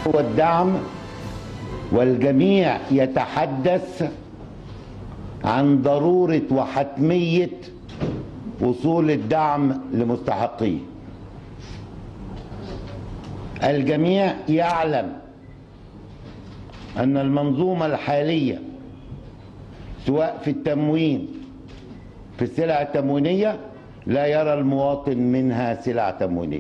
هو الدعم والجميع يتحدث عن ضرورة وحتمية وصول الدعم لمستحقيه الجميع يعلم أن المنظومة الحالية سواء في التموين في السلع التموينية لا يرى المواطن منها سلع تموينية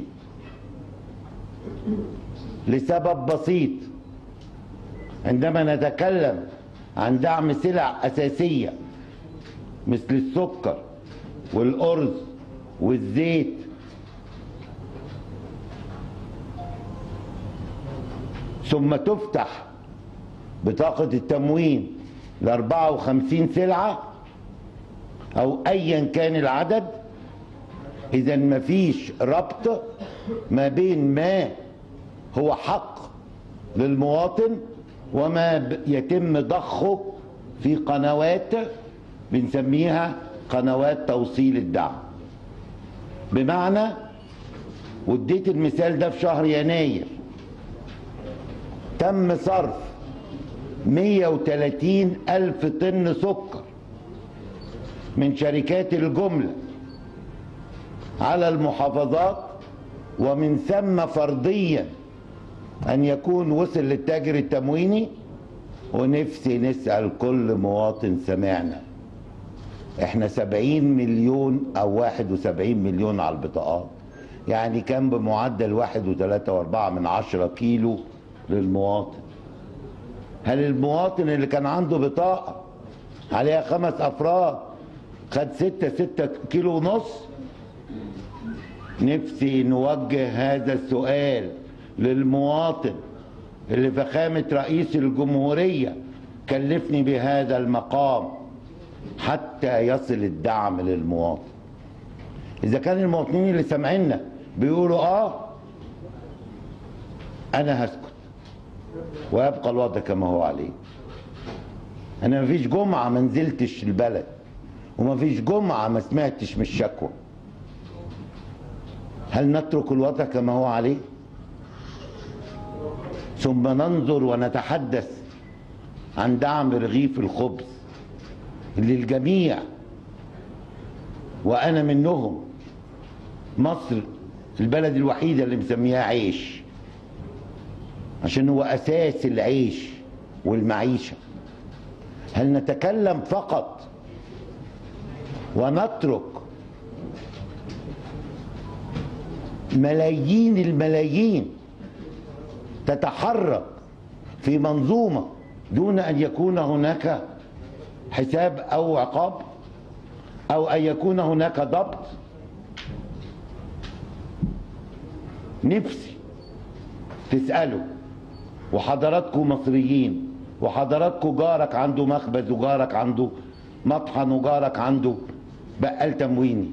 لسبب بسيط عندما نتكلم عن دعم سلع أساسية مثل السكر والأرز والزيت ثم تفتح بطاقة التموين ل 54 سلعة أو أيا كان العدد إذا مفيش ربط ما بين ما هو حق للمواطن وما ب- يتم ضخه في قنوات بنسميها قنوات توصيل الدعم بمعنى واديت المثال ده في شهر يناير تم صرف 130 ألف طن سكر من شركات الجملة على المحافظات ومن ثم فرضيا أن يكون وصل للتاجر التمويني ونفسي نسأل كل مواطن سمعنا احنا 70 مليون او 71 مليون على البطاقات يعني كان بمعدل واحد وثلاثة واربعة من عشرة كيلو للمواطن هل المواطن اللي كان عنده بطاقة عليها خمس افراد خد ستة ستة كيلو ونص نفسي نوجه هذا السؤال للمواطن اللي فخامة رئيس الجمهورية كلفني بهذا المقام حتى يصل الدعم للمواطن إذا كان المواطنين اللي سامعينا بيقولوا آه أنا هسكت ويبقى الوضع كما هو عليه أنا مفيش جمعة ما نزلتش البلد ومفيش جمعة ما سمعتش من الشكوى هل نترك الوضع كما هو عليه ثم ننظر ونتحدث عن دعم رغيف الخبز للجميع وانا منهم مصر البلد الوحيده اللي مسميها عيش عشان هو اساس العيش والمعيشه هل نتكلم فقط ونترك ملايين الملايين تتحرك في منظومه دون ان يكون هناك حساب او عقاب او ان يكون هناك ضبط نفسي تسالوا وحضراتكم مصريين وحضراتكم جارك عنده مخبز وجارك عنده مطحن وجارك عنده بقال تمويني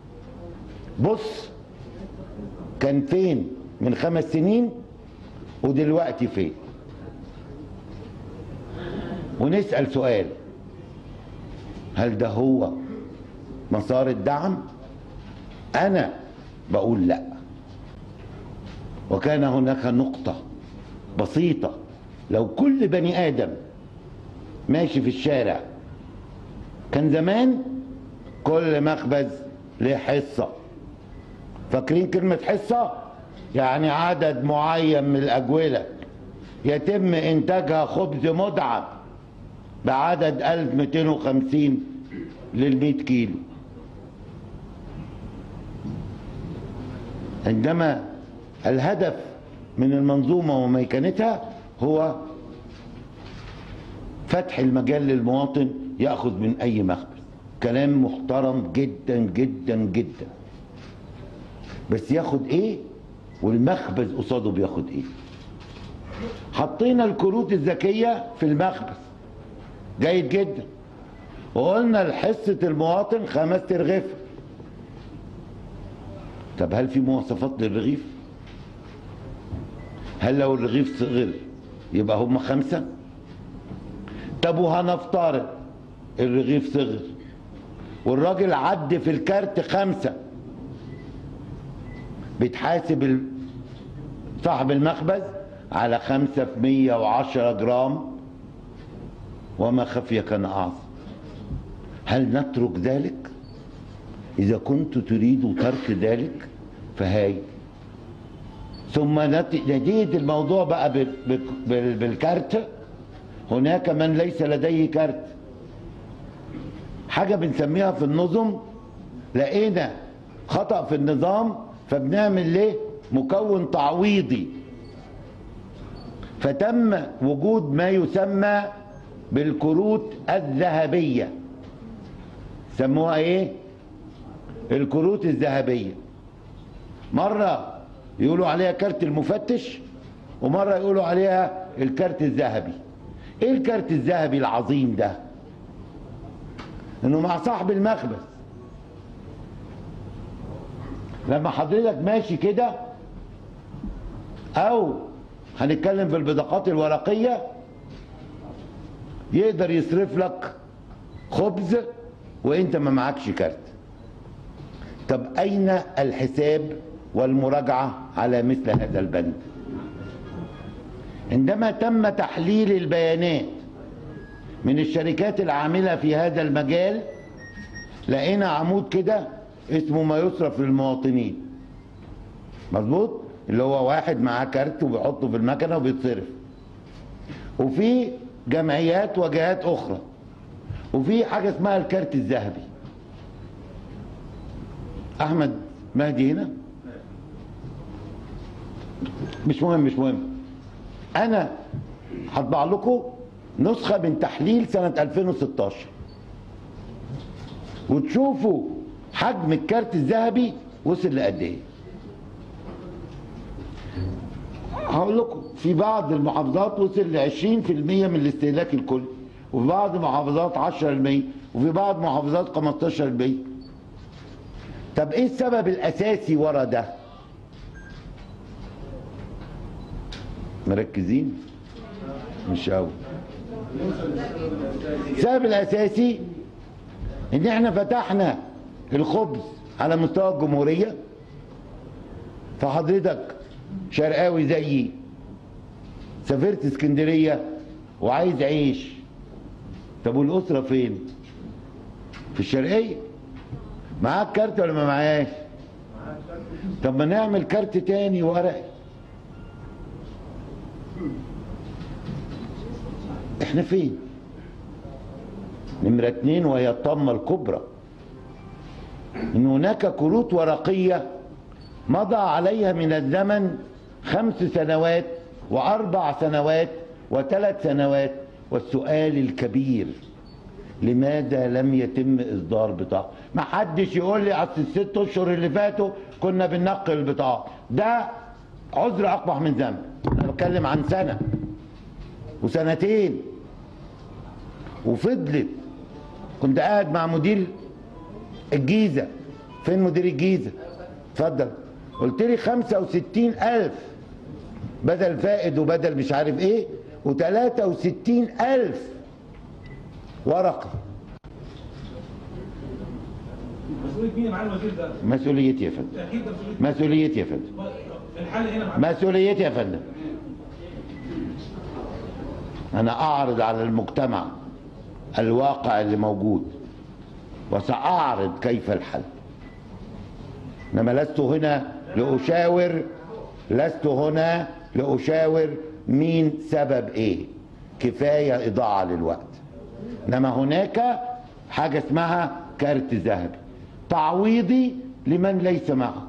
بص كان فين من خمس سنين ودلوقتي فين ونسأل سؤال هل ده هو مسار الدعم انا بقول لا وكان هناك نقطة بسيطة لو كل بني ادم ماشي في الشارع كان زمان كل مخبز له حصة فاكرين كلمة حصة يعني عدد معين من الأجولة يتم إنتاجها خبز مدعم بعدد 1250 لل 100 كيلو عندما الهدف من المنظومة وميكنتها هو فتح المجال للمواطن يأخذ من أي مخبز كلام محترم جدا جدا جدا بس ياخد ايه والمخبز قصاده بياخد ايه حطينا الكروت الذكية في المخبز جيد جدا وقلنا لحصة المواطن خمس ترغيف طب هل في مواصفات للرغيف هل لو الرغيف صغر يبقى هم خمسة طب وهنفترض الرغيف صغر والراجل عد في الكارت خمسة بيتحاسب ال- صاحب المخبز على خمسة في مية وعشرة جرام وما خفي كان أعظم هل نترك ذلك إذا كنت تريد ترك ذلك فهاي ثم نت- نتيجة الموضوع بقى بال- بال- بالكارت هناك من ليس لديه كارت حاجة بنسميها في النظم لقينا خطأ في النظام فبنعمل ليه مكون تعويضي فتم وجود ما يسمى بالكروت الذهبية سموها ايه الكروت الذهبية مرة يقولوا عليها كارت المفتش ومرة يقولوا عليها الكارت الذهبي ايه الكارت الذهبي العظيم ده انه مع صاحب المخبز لما حضرتك ماشي كده او هنتكلم في البطاقات الورقية يقدر يصرف لك خبز وانت ما معكش كارت طب اين الحساب والمراجعة على مثل هذا البند عندما تم تحليل البيانات من الشركات العاملة في هذا المجال لقينا عمود كده اسمه ما يصرف للمواطنين مظبوط اللي هو واحد معاه كارت وبيحطه في المكنه وبيتصرف وفي جمعيات وجهات اخرى وفي حاجه اسمها الكارت الذهبي احمد مهدي هنا مش مهم مش مهم انا هطبع لكم نسخه من تحليل سنه 2016 وتشوفوا حجم الكارت الذهبي وصل لقد ايه هقول لكم في بعض المحافظات وصل ل 20% من الاستهلاك الكلي وفي بعض المحافظات 10% وفي بعض المحافظات 15% طب ايه السبب الاساسي ورا ده مركزين مش قوي السبب الاساسي ان احنا فتحنا الخبز على مستوى الجمهوريه فحضرتك شرقاوي زيي سافرت اسكندريه وعايز عيش طب والاسره فين في الشرقيه معاك كارت ولا ما معاش طب ما نعمل كارت تاني ورقي احنا فين نمرة اتنين وهي الطامة الكبرى ان هناك كروت ورقية مضى عليها من الزمن خمس سنوات واربع سنوات وثلاث سنوات والسؤال الكبير لماذا لم يتم اصدار بطاقه ما حدش يقول لي اصل الست اشهر اللي فاتوا كنا بننقل البطاقه ده عذر اقبح من ذنب انا بتكلم عن سنه وسنتين وفضلت كنت قاعد مع مدير الجيزه فين مدير الجيزه اتفضل قلت لي 65 ألف بدل فائد وبدل مش عارف ايه و63 ألف ورقة مسؤولية مين يا معالي الوزير ده؟ مسؤوليتي يا فندم اكيد ده مسؤولية مسؤوليتي يا فندم الحل هنا معالي مسؤوليتي يا فندم أنا أعرض على المجتمع الواقع اللي موجود وسأعرض كيف الحل إنما لست هنا لأشاور لست هنا لأشاور مين سبب إيه كفاية إضاعة للوقت إنما هناك حاجة اسمها كارت ذهبي تعويضي لمن ليس معه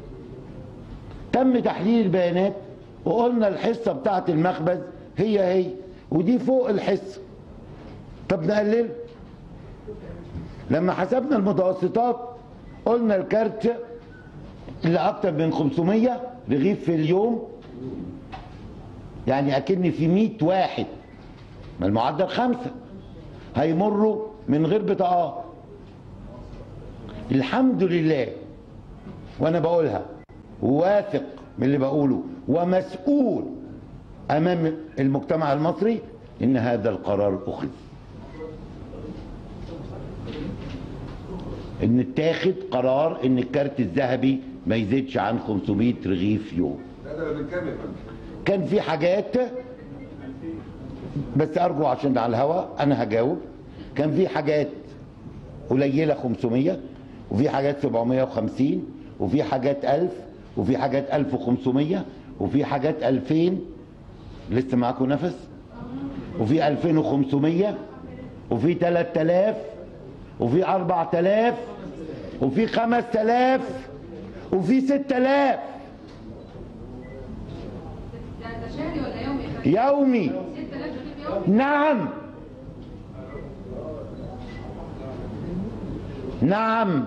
تم تحليل البيانات وقلنا الحصة بتاعت المخبز هي هي ودي فوق الحصة طب نقلل لما حسبنا المتوسطات قلنا الكارت اللي اكتر من 500 رغيف في اليوم يعني اكن في 100 واحد ما المعدل خمسة هيمروا من غير بطاقات الحمد لله وانا بقولها واثق من اللي بقوله ومسؤول امام المجتمع المصري ان هذا القرار اخذ ان اتاخد قرار ان الكارت الذهبي ما يزيدش عن 500 رغيف يوم لا ده من كام يا فندم؟ كان في حاجات بس ارجو عشان على الهوا انا هجاوب كان في حاجات قليله 500 وفي حاجات 750 وفي حاجات 1000 وفي حاجات 1500 وفي حاجات 2000 لسه معاكم نفس وفي 2500 وفي 3000 وفي 4000 وفي 5000 وفي 6000 ده ده شهري ولا يومي يا فندم؟ يومي 6000 جنيه يومي نعم نعم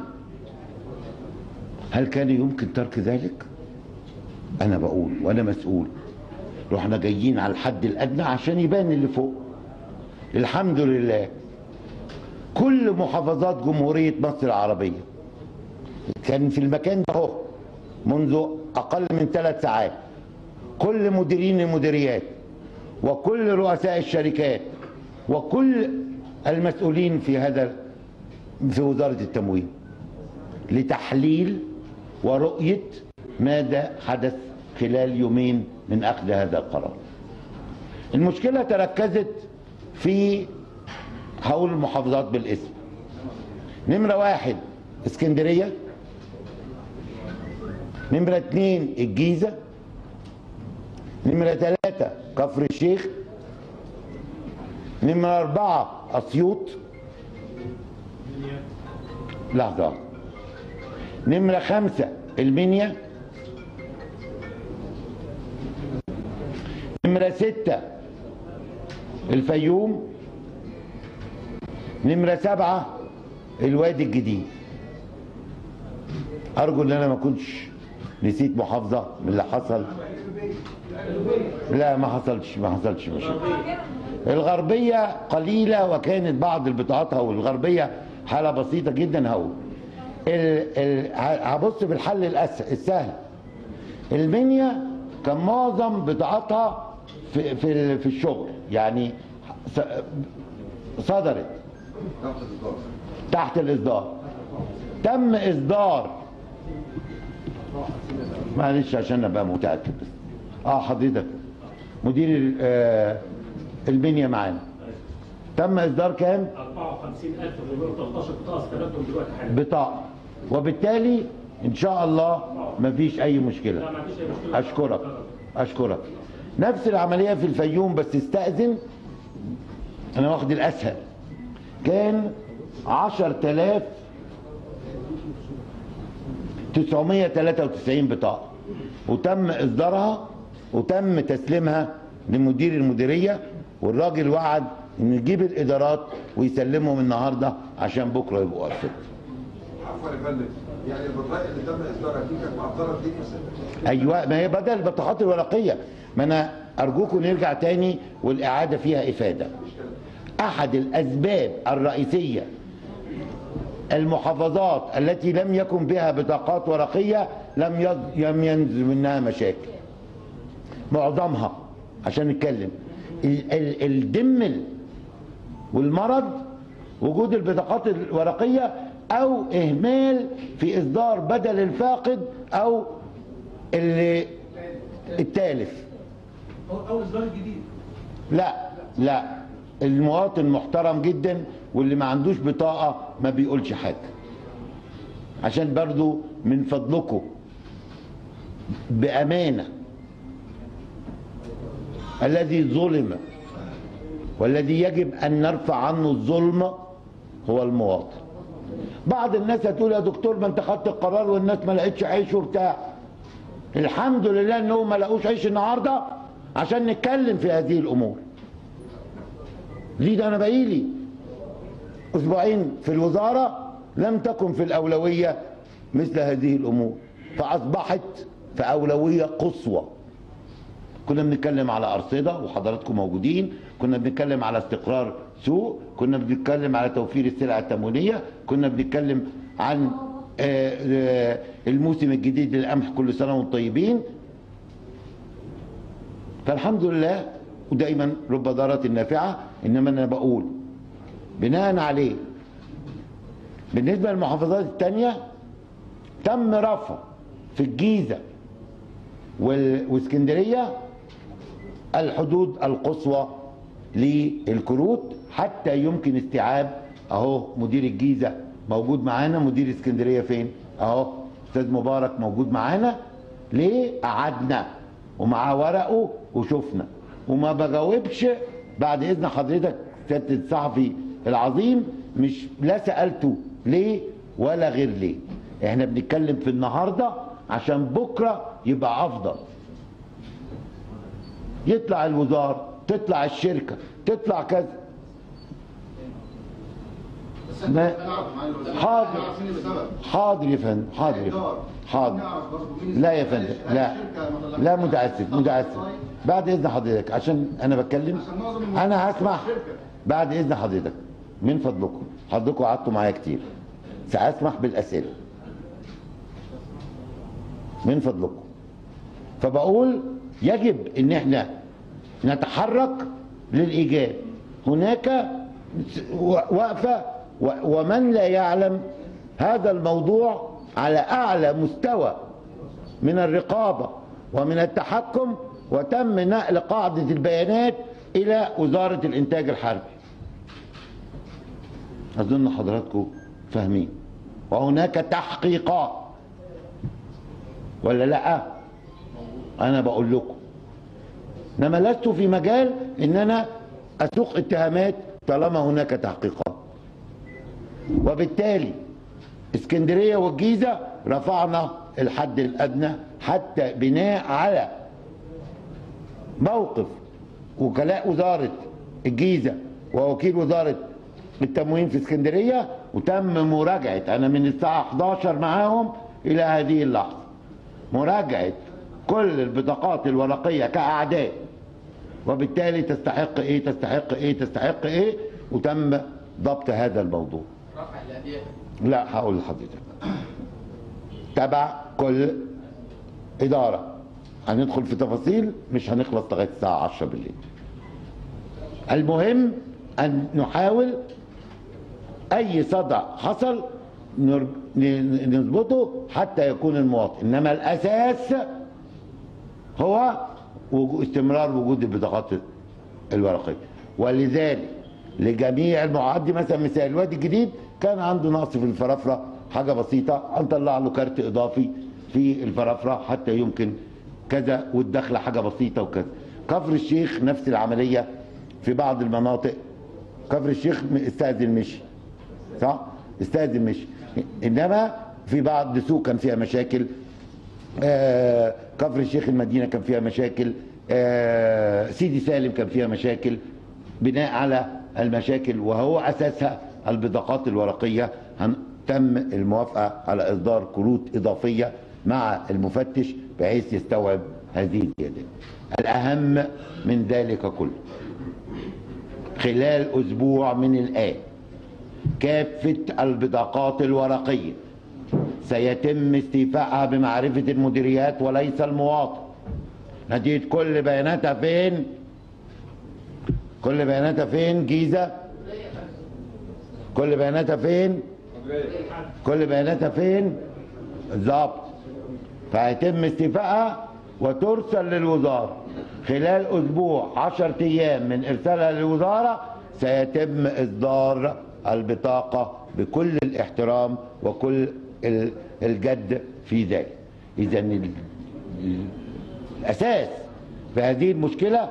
هل كان يمكن ترك ذلك انا بقول وانا مسؤول رحنا جايين على الحد الادنى عشان يبان اللي فوق الحمد لله كل محافظات جمهورية مصر العربية كان في المكان ده اهو منذ اقل من ثلاث ساعات كل مديرين المديريات وكل رؤساء الشركات وكل المسؤولين في هذا في وزارة التموين لتحليل ورؤية ماذا حدث خلال يومين من أخذ هذا القرار المشكلة تركزت في هقول المحافظات بالاسم نمرة واحد اسكندرية نمرة اتنين الجيزة نمرة ثلاثة كفر الشيخ نمرة أربعة أسيوط لحظة نمرة خمسة المنيا نمرة ستة الفيوم نمرة سبعة الوادي الجديد أرجو إن أنا ما كنتش نسيت محافظة من اللي حصل لا ما حصلش ما حصلش مشاكل الغربية قليلة وكانت بعض البطاقات هو الغربية حالة بسيطة جدا هو ال- ال- ه- هبص في الحل الأس- السهل المنيا كان معظم بطاقاتها في في ال- في الشغل يعني س- صدرت تحت الإصدار تم إصدار معلش عشان ابقى متاكد بس اه حضرتك مدير ال- آه، المنيا معانا تم اصدار كام 54813 بطاقه استلمتهم دلوقتي حالا بطاقه وبالتالي ان شاء الله مفيش اي لا مشكله ما فيش اي مشكله اشكرك اشكرك نفس العمليه في الفيوم بس استاذن انا واخد الاسهل كان 10000 993 بطاقه وتم اصدارها وتم تسليمها لمدير المديريه والراجل وعد ان يجيب الادارات ويسلمهم النهارده عشان بكره يبقوا ارصد عفوا يا فندم يعني البطاقه اللي تم اصدارها دي كانت معطله دي مثلا ايوه ما هي بدل البطاقات الورقيه ما انا ارجوكم نرجع تاني والاعاده فيها افاده احد الاسباب الرئيسيه المحافظات التي لم يكن بها بطاقات ورقيه لم يز- لم ينزل منها مشاكل معظمها عشان نتكلم ال- ال- الدمل والمرض وجود البطاقات الورقيه او اهمال في اصدار بدل الفاقد او اللي التالف أو أو إصدار الجديد لا لا المواطن محترم جدا واللي ما عندوش بطاقة ما بيقولش حاجة عشان برضو من فضلكم بأمانة الذي ظلم والذي يجب أن نرفع عنه الظلم هو المواطن بعض الناس هتقول يا دكتور ما انت خدت القرار والناس ما لقتش عيش وبتاع الحمد لله انهم ما لقوش عيش النهارده عشان نتكلم في هذه الامور ليه ده انا بقيلي اسبوعين في الوزاره لم تكن في الاولويه مثل هذه الامور فاصبحت في اولويه قصوى كنا بنتكلم على ارصده وحضراتكم موجودين كنا بنتكلم على استقرار سوق كنا بنتكلم على توفير السلع التموينيه كنا بنتكلم عن آه، آه، الموسم الجديد للقمح كل سنه وانتم طيبين فالحمد لله ودايما رب ضارة نافعة انما انا بقول بناء عليه بالنسبة للمحافظات التانية تم رفع في الجيزة وال- واسكندرية الحدود القصوى للكروت حتى يمكن استيعاب اهو مدير الجيزه موجود معانا مدير اسكندريه فين اهو استاذ مبارك موجود معانا ليه قعدنا ومعاه ورقه وشفنا وما بجاوبش بعد اذن حضرتك سياده الصحفي العظيم مش لا سالته ليه ولا غير ليه احنا بنتكلم في النهارده عشان بكره يبقى افضل يطلع الوزاره تطلع الشركه تطلع كذا بس ما- احنا نعرف معالي الوزير حاضر. احنا عارفين السبب حاضر يا فندم حاضر يا فندم حاضر نعرف برضه مين لا يا السبب. فندم هل لا الشركة ما طلعتش لا حاجة؟ متاسف طب متاسف طيب. بعد اذن حضرتك عشان انا بتكلم عشان معظم الموظفين انا هسمع في الشركة. بعد اذن حضرتك من فضلكم حضرتكم قعدتوا معايا كتير ساسمح بالاسئله من فضلكم فبقول يجب ان احنا نتحرك للايجاب هناك وقفه و- ومن لا يعلم هذا الموضوع على اعلى مستوى من الرقابه ومن التحكم وتم نقل قاعده البيانات الى وزاره الانتاج الحربي اظن حضراتكم فاهمين وهناك تحقيقات ولا لا انا بقول لكم انما لست في مجال ان انا اسوق اتهامات طالما هناك تحقيقات وبالتالي اسكندريه والجيزه رفعنا الحد الادنى حتى بناء على موقف وكلاء وزاره الجيزه ووكيل وزاره التموين في اسكندريه وتم مراجعه انا من الساعه 11 معاهم الى هذه اللحظه مراجعه كل البطاقات الورقيه كاعداد وبالتالي تستحق ايه تستحق ايه تستحق ايه وتم ضبط هذا الموضوع رفع الأديان لا هقول لحضرتك تبع كل إدارة هندخل في تفاصيل مش هنخلص لغاية الساعة 10 بالليل المهم أن نحاول أي صدع حصل نر- ن- نظبطه حتى يكون المواطن إنما الأساس هو وجو- استمرار وجود البطاقات الورقية ولذلك لجميع المعد مثلا مثال الوادي الجديد كان عنده نقص في الفرافرة حاجة بسيطة هنطلع له كارت إضافي في الفرافرة حتى يمكن كذا والدخل حاجة بسيطة وكذا كفر الشيخ نفس العملية في بعض المناطق كفر الشيخ استأذن مشي صح استأذن مشي إنما في بعض سوق كان فيها مشاكل آه، كفر الشيخ المدينة كان فيها مشاكل آه، سيدي سالم كان فيها مشاكل بناء على المشاكل وهو أساسها البطاقات الورقية هن- تم الموافقة على إصدار كروت إضافية مع المفتش بحيث يستوعب هذه الزيادات الأهم من ذلك كله خلال أسبوع من الآن كافة البطاقات الورقية سيتم استيفائها بمعرفة المديريات وليس المواطن نتيجة كل بياناتها فين كل بياناتها فين جيزة كل بياناتها فين كل بياناتها فين بالظبط فهيتم استيفائها وترسل للوزارة خلال أسبوع عشرة أيام من إرسالها للوزارة سيتم إصدار البطاقة بكل الاحترام وكل ال- الجد في ذلك إذا ال- ال- الأساس في هذه المشكلة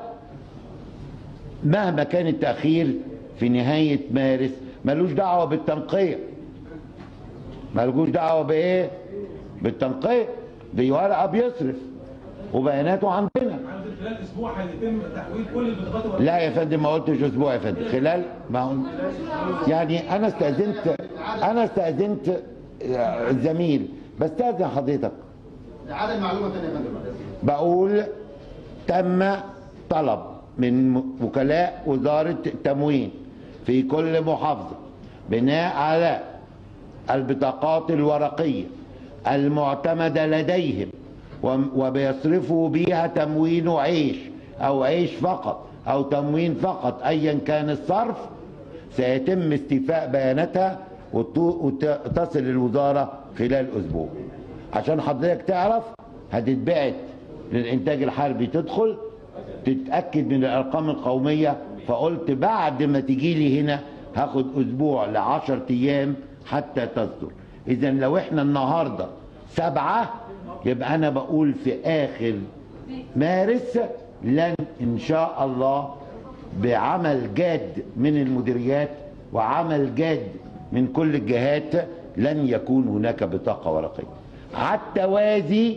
مهما كان التأخير في نهاية مارس ملوش دعوة بالتنقية ملوش دعوة بإيه؟ بالتنقية دي ورقة بيصرف وبياناته عندنا عند خلال اسبوع هيتم تحويل كل البطاقات الورقية. لا يا فندم ما قلتش اسبوع يا فندم خلال ما هو يعني انا استاذنت انا استاذنت آه، الزميل بستاذن حضرتك عدد معلومة تانية يا فندم بقول تم طلب من م- وكلاء وزارة التموين في كل محافظة بناء على البطاقات الورقية المعتمدة لديهم وم- وبيصرفوا بيها تموين عيش أو عيش فقط أو تموين فقط أيا كان الصرف سيتم استيفاء بياناتها وت- وت- وتصل الوزارة خلال أسبوع عشان حضرتك تعرف هتتبعت للإنتاج الحربي تدخل تتاكد من الارقام القوميه فقلت بعد ما تجي لي هنا هاخد اسبوع ل 10 ايام حتى تصدر اذا لو احنا النهارده سبعه يبقى انا بقول في اخر مارس لن ان شاء الله بعمل جاد من المديريات وعمل جاد من كل الجهات لن يكون هناك بطاقه ورقيه على التوازي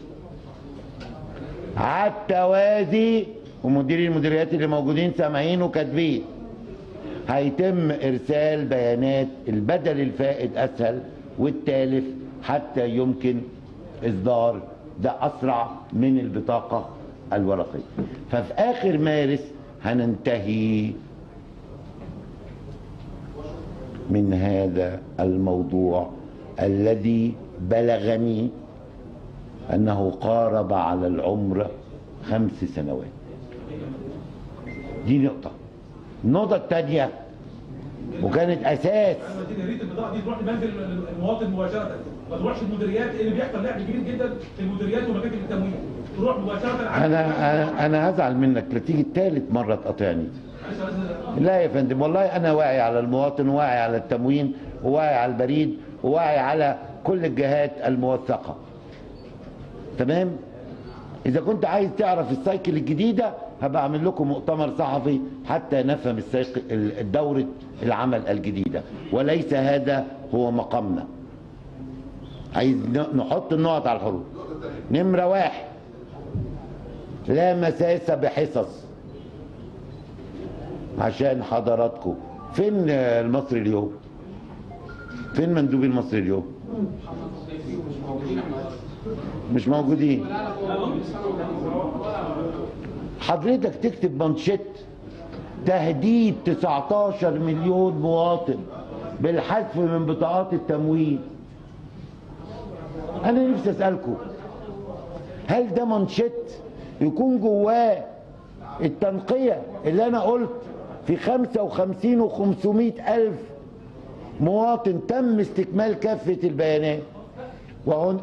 على التوازي ومديري المديريات اللي موجودين سامعين وكاتبين هيتم ارسال بيانات البدل الفائد اسهل والتالف حتى يمكن اصدار ده اسرع من البطاقه الورقيه ففي اخر مارس هننتهي من هذا الموضوع الذي بلغني انه قارب على العمر خمس سنوات دي نقطه النقطه الثانيه وكانت اساس دي يا ريت البضاعه دي تروح لمنزل المواطن مباشره ما تروحش المديريات اللي بيحصل لعب كبير جدا في المديريات ومكاتب التموين تروح مباشره على انا انا انا هزعل منك لا تيجي تالت مره تقاطعني معلش يا أستاذ، لا يا فندم والله انا واعي على المواطن وواعي على التموين وواعي على البريد وواعي على كل الجهات الموثقه تمام اذا كنت عايز تعرف السايكل الجديده هبقى اعمل لكم مؤتمر صحفي حتى نفهم السايكل الدوره العمل الجديده وليس هذا هو مقامنا عايز ن- نحط النقط على الحروف نمره واحد لا مساس بحصص عشان حضراتكم فين المصري اليوم فين مندوبي المصري اليوم مش موجودين حضرتك تكتب منشط تهديد 19 مليون مواطن بالحذف من بطاقات التموين انا نفسي اسالكم هل ده منشط يكون جواه التنقية اللي انا قلت في 55 و 500 الف مواطن تم استكمال كافة البيانات وهن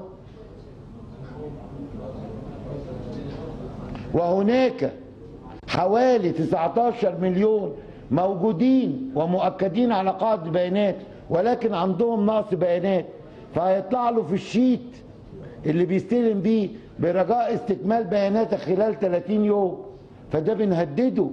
وهناك حوالي 19 مليون موجودين ومؤكدين على قاعدة البيانات ولكن عندهم نقص بيانات فهيطلع له في الشيت اللي بيستلم بيه برجاء استكمال بياناتك خلال 30 يوم فده بنهدده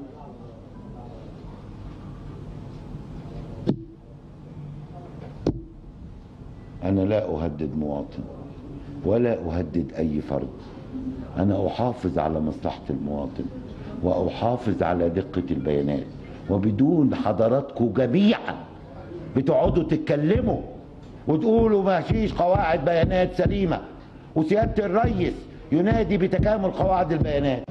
أنا لا أهدد مواطن ولا أهدد أي فرد أنا أحافظ على مصلحة المواطن وأحافظ على دقة البيانات وبدون حضراتكم جميعا بتقعدوا تتكلموا وتقولوا ما فيش قواعد بيانات سليمة وسيادة الرئيس ينادي بتكامل قواعد البيانات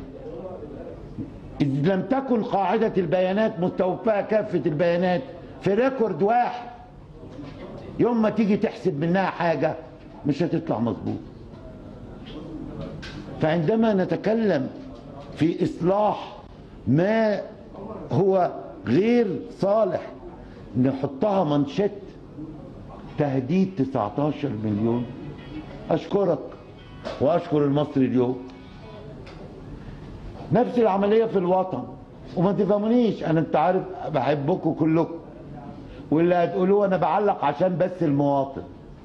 إذ لم تكن قاعدة البيانات مستوفاة كافة البيانات في ريكورد واحد يوم ما تيجي تحسب منها حاجة مش هتطلع مظبوط فعندما نتكلم في إصلاح ما هو غير صالح نحطها منشط تهديد 19 مليون أشكرك وأشكر المصري اليوم نفس العملية في الوطن وما تفهمونيش أنا أنت عارف بحبكم كلكم واللي هتقولوه أنا بعلق عشان بس المواطن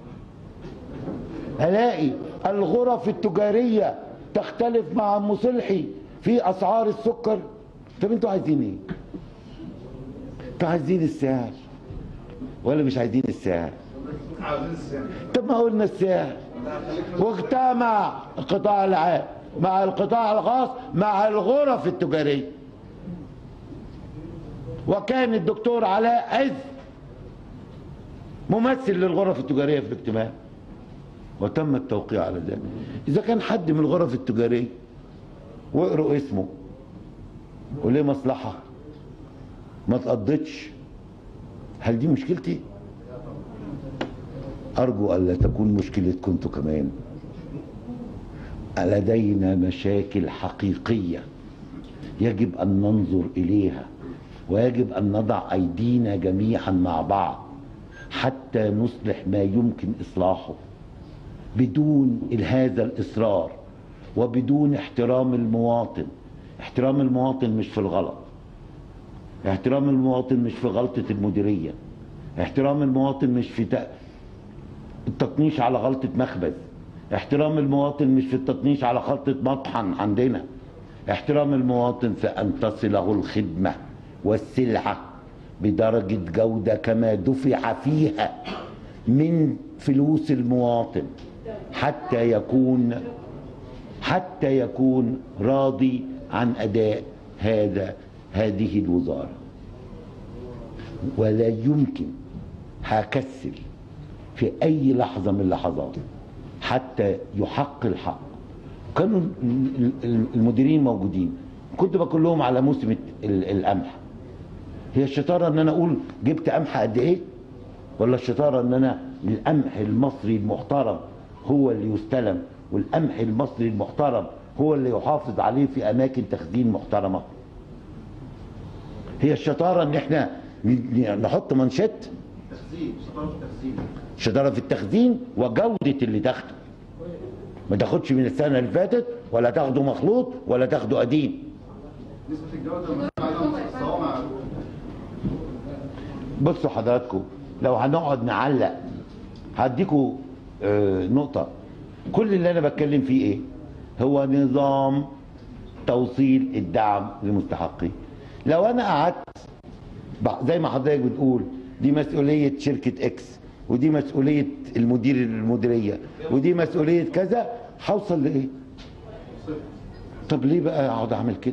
الاقي الغرف التجاريه تختلف مع ام صلحي في اسعار السكر طب انتوا عايزين ايه انتوا عايزين السعر ولا مش عايزين السعر طب ما قلنا السعر واجتمع القطاع العام مع القطاع الخاص مع الغرف التجاريه وكان الدكتور علاء عز ممثل للغرف التجاريه في الاجتماع وتم التوقيع على ذلك اذا كان حد من الغرف التجاريه واقروا اسمه وليه مصلحه ما تقضتش هل دي مشكلتي ارجو الا تكون مشكلتكم انتوا كمان لدينا مشاكل حقيقيه يجب ان ننظر اليها ويجب ان نضع ايدينا جميعا مع بعض حتى نصلح ما يمكن اصلاحه بدون هذا الاصرار وبدون احترام المواطن احترام المواطن مش في الغلط احترام المواطن مش في غلطة المديرية احترام المواطن مش في ت- التطنيش على غلطة مخبز احترام المواطن مش في التطنيش على غلطة مطحن عندنا احترام المواطن في أن تصله الخدمة والسلعة بدرجة جودة كما دفع فيها من فلوس المواطن حتى يكون حتى يكون راضي عن أداء هذا هذه الوزارة ولا يمكن هكسل في أي لحظة من اللحظات حتى يحق الحق كانوا ال- ال- المديرين موجودين كنت بقول لهم على موسم ال- القمح هي الشطارة ان انا اقول جبت قمح قد ايه ولا الشطارة ان انا القمح المصري المحترم هو اللي يستلم والقمح المصري المحترم هو اللي يحافظ عليه في اماكن تخزين محترمة هي الشطارة ان احنا ن- نحط منشط تخزين شطاره في التخزين شطارة في التخزين وجودة اللي تاخده ما تاخدش من السنة اللي فاتت ولا تاخده مخلوط ولا تاخده قديم نسبه الجوده المتبعه الصوامع بصوا حضراتكم لو هنقعد نعلق هديكوا آه، نقطة كل اللي أنا بتكلم فيه إيه؟ هو نظام توصيل الدعم لمستحقيه لو أنا قعدت ب- زي ما حضرتك بتقول دي مسؤولية شركة إكس ودي مسؤولية المدير المديرية ودي مسؤولية كذا هوصل لإيه؟ طب ليه بقى أقعد أعمل كده؟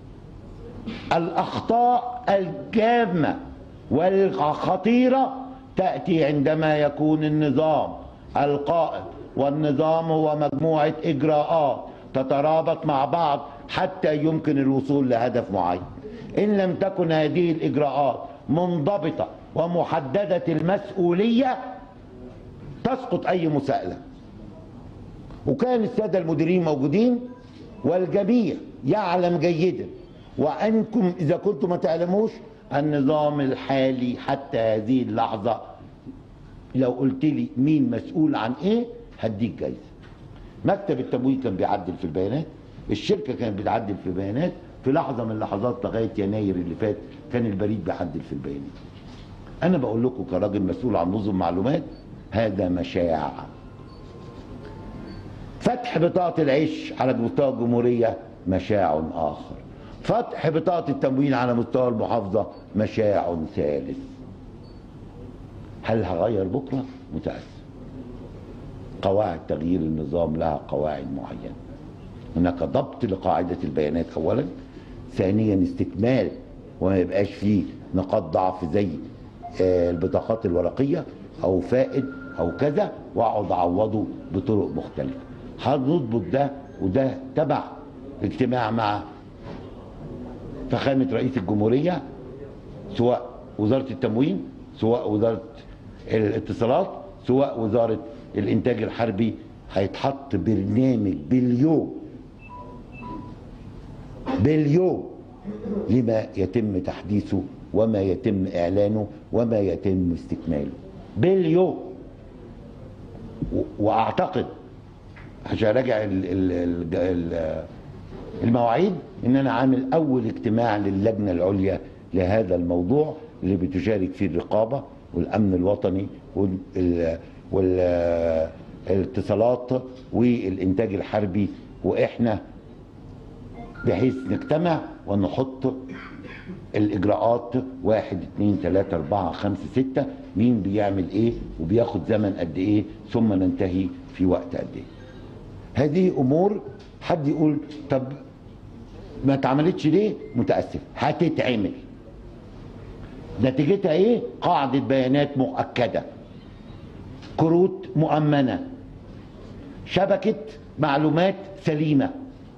الأخطاء الجامة والخطيرة تأتي عندما يكون النظام القائم والنظام هو مجموعة إجراءات تترابط مع بعض حتى يمكن الوصول لهدف معين إن لم تكن هذه الإجراءات منضبطة ومحددة المسؤولية تسقط أي مساءلة وكان السادة المديرين موجودين والجميع يعلم جيدا وأنكم إذا كنتم ما تعلموش النظام الحالي حتى هذه اللحظة لو قلت لي مين مسؤول عن ايه هديك جايزة مكتب التمويل كان بيعدل في البيانات الشركة كانت بتعدل في البيانات في لحظة من اللحظات لغاية يناير اللي فات كان البريد بيعدل في البيانات أنا بقول لكم كراجل مسؤول عن نظم معلومات هذا مشاع فتح بطاقة العيش على مستوى الجمهورية مشاع آخر فتح بطاقة التموين على مستوى المحافظة مشاع ثالث هل هغير بكرة؟ متأسف قواعد تغيير النظام لها قواعد معينة هناك ضبط لقاعدة البيانات أولا ثانيا استكمال وما يبقاش فيه نقاط ضعف زي آه، البطاقات الورقية أو فائد أو كذا وأقعد أعوضه بطرق مختلفة هنضبط ده وده تبع اجتماع مع فخامة رئيس الجمهورية سواء وزارة التموين سواء وزارة الاتصالات سواء وزارة الإنتاج الحربي هيتحط برنامج باليوم باليوم لما يتم تحديثه وما يتم إعلانه وما يتم استكماله باليوم و- وأعتقد عشان راجع ال- ال- ال- ال- المواعيد ان انا عامل اول اجتماع للجنه العليا لهذا الموضوع اللي بتشارك فيه الرقابه والامن الوطني وال- وال- الاتصالات والانتاج الحربي واحنا بحيث نجتمع ونحط الاجراءات واحد اتنين تلاتة اربعة خمسة ستة مين بيعمل ايه وبياخد زمن قد ايه ثم ننتهي في وقت قد ايه هذه امور حد يقول طب ما اتعملتش ليه متاسف هتتعمل نتيجتها ايه قاعده بيانات مؤكده كروت مؤمنه شبكه معلومات سليمه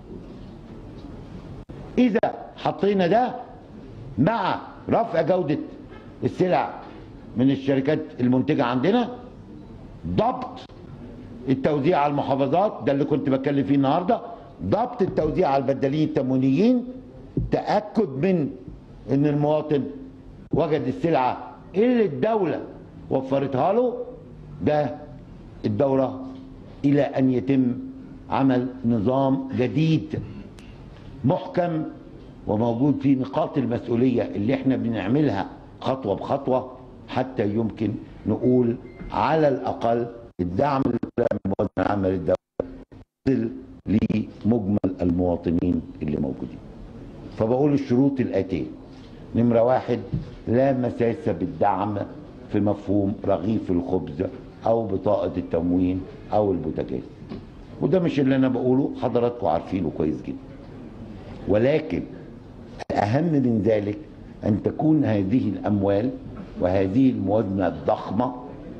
اذا حطينا ده مع رفع جوده السلع من الشركات المنتجه عندنا ضبط التوزيع على المحافظات ده اللي كنت بتكلم فيه النهارده ضبط التوزيع على البدالين التموينيين تاكد من ان المواطن وجد السلعه اللي الدوله وفرتها له ده الدوره الى ان يتم عمل نظام جديد محكم وموجود فيه نقاط المسؤولية اللي احنا بنعملها خطوة بخطوة حتى يمكن نقول على الأقل الدعم للموازنة العامة للدولة يصل لمجمل المواطنين اللي موجودين فبقول الشروط الآتية نمرة واحد لا مساس بالدعم في مفهوم رغيف الخبز أو بطاقة التموين أو البوتاجاز وده مش اللي أنا بقوله حضراتكم عارفينه كويس جدا ولكن الأهم من ذلك أن تكون هذه الأموال وهذه الموازنة الضخمة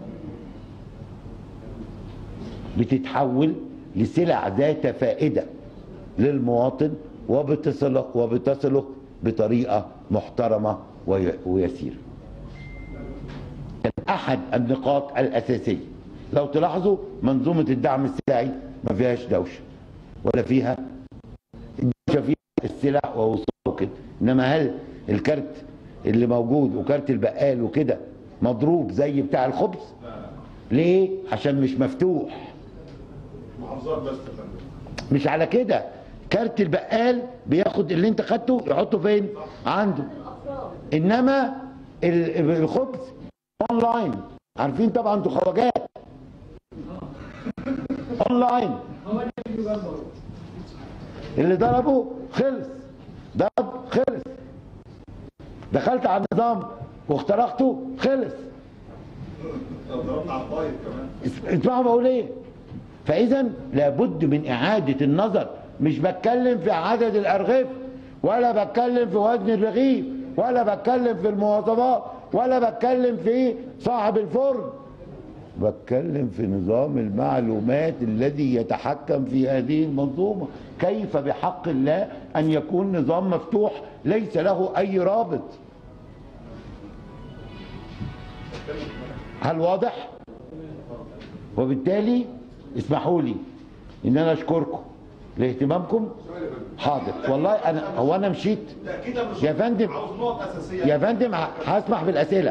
بتتحول لسلع ذات فائدة للمواطن وبتصله وبتصله بطريقة محترمة وي- ويسيرة كان أحد النقاط الأساسية لو تلاحظوا منظومة الدعم السلعي ما فيهاش دوشة ولا فيها الدوشة فيها السلع ووصوله كده إنما هل الكارت اللي موجود وكارت البقال وكده مضروب زي بتاع الخبز ليه عشان مش مفتوح محافظات بس يا فندم مش على كده كارت البقال بياخد اللي انت خدته يحطه فين عنده انما ال- الخبز اونلاين عارفين طبعا انتوا خواجات اونلاين اللي ضربه خلص ضرب خلص دخلت على النظام واخترقته خلص ضربنا على الطايف كمان اس- اسمعوا بقول ايه فاذا لابد من اعاده النظر مش بتكلم في عدد الارغفه ولا بتكلم في وزن الرغيف ولا بتكلم في المواصفات ولا بتكلم في صاحب الفرن بتكلم في نظام المعلومات الذي يتحكم في هذه المنظومه كيف بحق الله ان يكون نظام مفتوح ليس له اي رابط هل واضح وبالتالي اسمحوا لي ان انا اشكركم لاهتمامكم حاضر والله انا هو انا مشيت تاكيدا مش يا فندم عاوز نقط اساسيه يا فندم ه- هسمح بالاسئله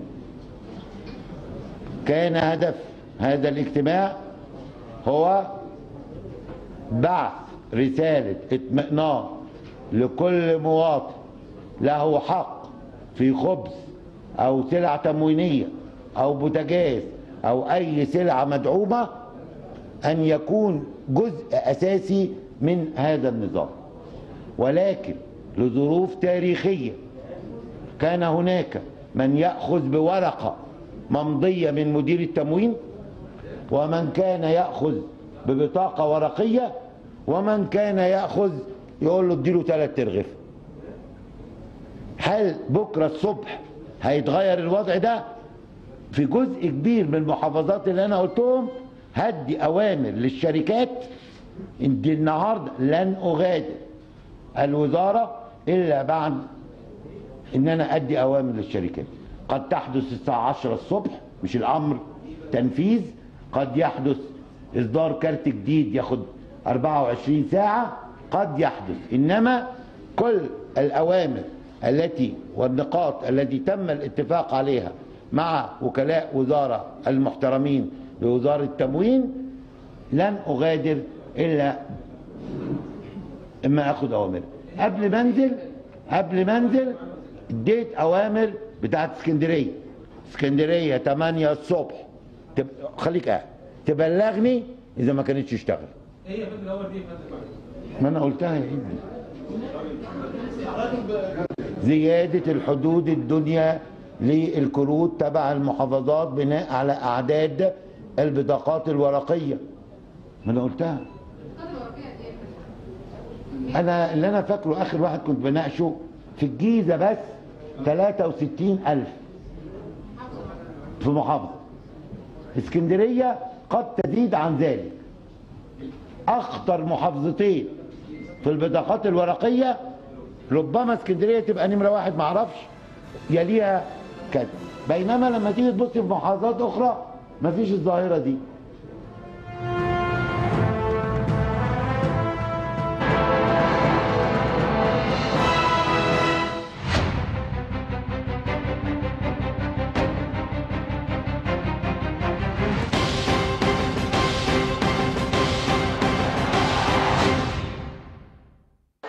كان هدف هذا الاجتماع هو بعث رساله اطمئنان لكل مواطن له حق في خبز او سلع تموينيه او بوتاجاز او اي سلعه مدعومه ان يكون جزء اساسي من هذا النظام ولكن لظروف تاريخيه كان هناك من ياخذ بورقه ممضيه من مدير التموين ومن كان ياخذ ببطاقه ورقيه ومن كان ياخذ يقول له اديله ثلاث ترغيف هل بكره الصبح هيتغير الوضع ده في جزء كبير من المحافظات اللي انا قلتهم هدي اوامر للشركات ان دي النهارده لن اغادر الوزاره الا بعد ان انا ادي اوامر للشركات قد تحدث الساعه 10 الصبح مش الامر تنفيذ قد يحدث اصدار كارت جديد ياخد 24 ساعه قد يحدث انما كل الاوامر التي والنقاط التي تم الاتفاق عليها مع وكلاء وزاره المحترمين لوزاره التموين لن اغادر الا اما اخد اوامر قبل ما انزل قبل ما انزل اديت اوامر بتاعت اسكندريه اسكندريه 8 الصبح تب... خليك قاعد تبلغني اذا ما كانتش اشتغل ايه يا فندم الاول دي يا فندم ما انا قلتها يا ابني زيادة الحدود الدنيا للكروت تبع المحافظات بناء على أعداد البطاقات الورقية ما أنا قلتها القدر الورقية قد ايه يا فندم؟ أنا اللي أنا فاكره آخر واحد كنت بناقشه في الجيزة بس 63 ألف في محافظة اسكندرية قد تزيد عن ذلك أخطر محافظتين في البطاقات الورقية ربما اسكندرية تبقى نمرة واحد معرفش يليها كذا بينما لما تيجي تبص في محافظات أخرى مفيش الظاهرة دي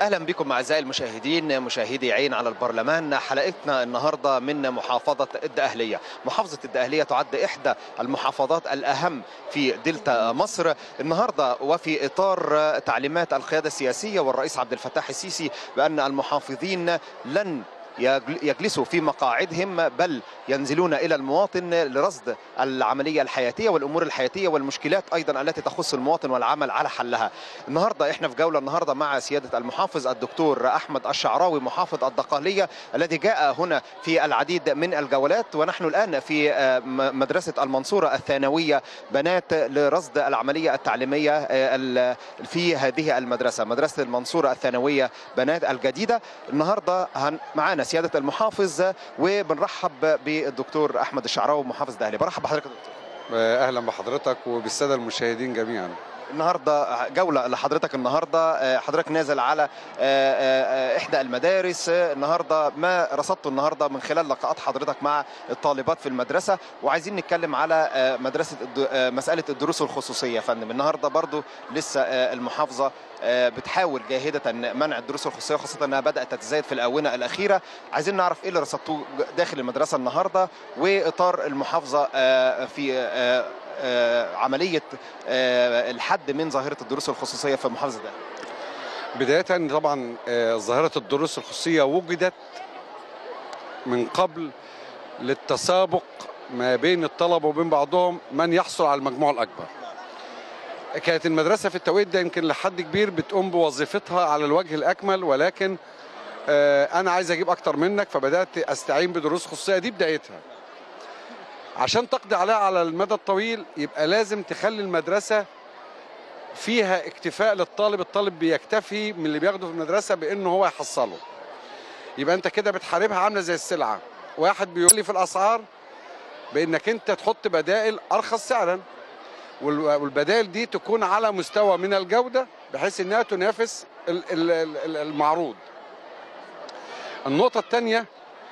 اهلا بكم اعزائي المشاهدين مشاهدي عين على البرلمان حلقتنا النهارده من محافظه الدقهليه محافظه الدقهليه تعد احدى المحافظات الاهم في دلتا مصر النهارده وفي اطار تعليمات القياده السياسيه والرئيس عبد الفتاح السيسي بان المحافظين لن يجل- يجلسوا في مقاعدهم بل ينزلون الى المواطن لرصد العمليه الحياتيه والامور الحياتيه والمشكلات ايضا التي تخص المواطن والعمل على حلها. النهارده احنا في جوله النهارده مع سياده المحافظ الدكتور احمد الشعراوي محافظ الدقهليه الذي جاء هنا في العديد من الجولات ونحن الان في آه، م- مدرسه المنصوره الثانويه بنات لرصد العمليه التعليميه آه، ال- في هذه المدرسه مدرسه المنصوره الثانويه بنات الجديده النهارده هن- معانا سياده المحافظ وبنرحب بالدكتور احمد الشعراوي محافظ دهلي برحب بحضرتك يا دكتور اهلا بحضرتك وبالساده المشاهدين جميعا النهارده جوله لحضرتك النهارده آه، حضرتك نازل على آه، آه، آه، احدى المدارس آه، النهارده ما رصدته النهارده من خلال لقاءات حضرتك مع الطالبات في المدرسه وعايزين نتكلم على آه، مدرسه الد- آه، مساله الدروس الخصوصيه يا فندم النهارده برضو لسه آه، المحافظه آه، بتحاول جاهده منع الدروس الخصوصيه خاصه انها بدات تتزايد في الاونه الاخيره عايزين نعرف ايه اللي رصدتوه داخل المدرسه النهارده واطار المحافظه آه، في آه، آه، عمليه آه، الحد من ظاهره الدروس الخصوصيه في محافظه ده بدايه طبعا آه، ظاهره الدروس الخصوصيه وجدت من قبل للتسابق ما بين الطلبه وبين بعضهم من يحصل على المجموع الاكبر كانت المدرسه في التوقيت ده يمكن لحد كبير بتقوم بوظيفتها على الوجه الاكمل ولكن آه، انا عايز اجيب اكتر منك فبدات استعين بدروس خصوصيه دي بدايتها عشان تقضي عليها على المدى الطويل يبقى لازم تخلي المدرسه فيها اكتفاء للطالب الطالب بيكتفي من اللي بياخده في المدرسه بانه هو يحصله يبقى انت كده بتحاربها عامله زي السلعه واحد بيقول لي في الاسعار بانك انت تحط بدائل ارخص سعرا وال- والبدائل دي تكون على مستوى من الجوده بحيث انها تنافس ال- ال- ال- المعروض النقطه الثانيه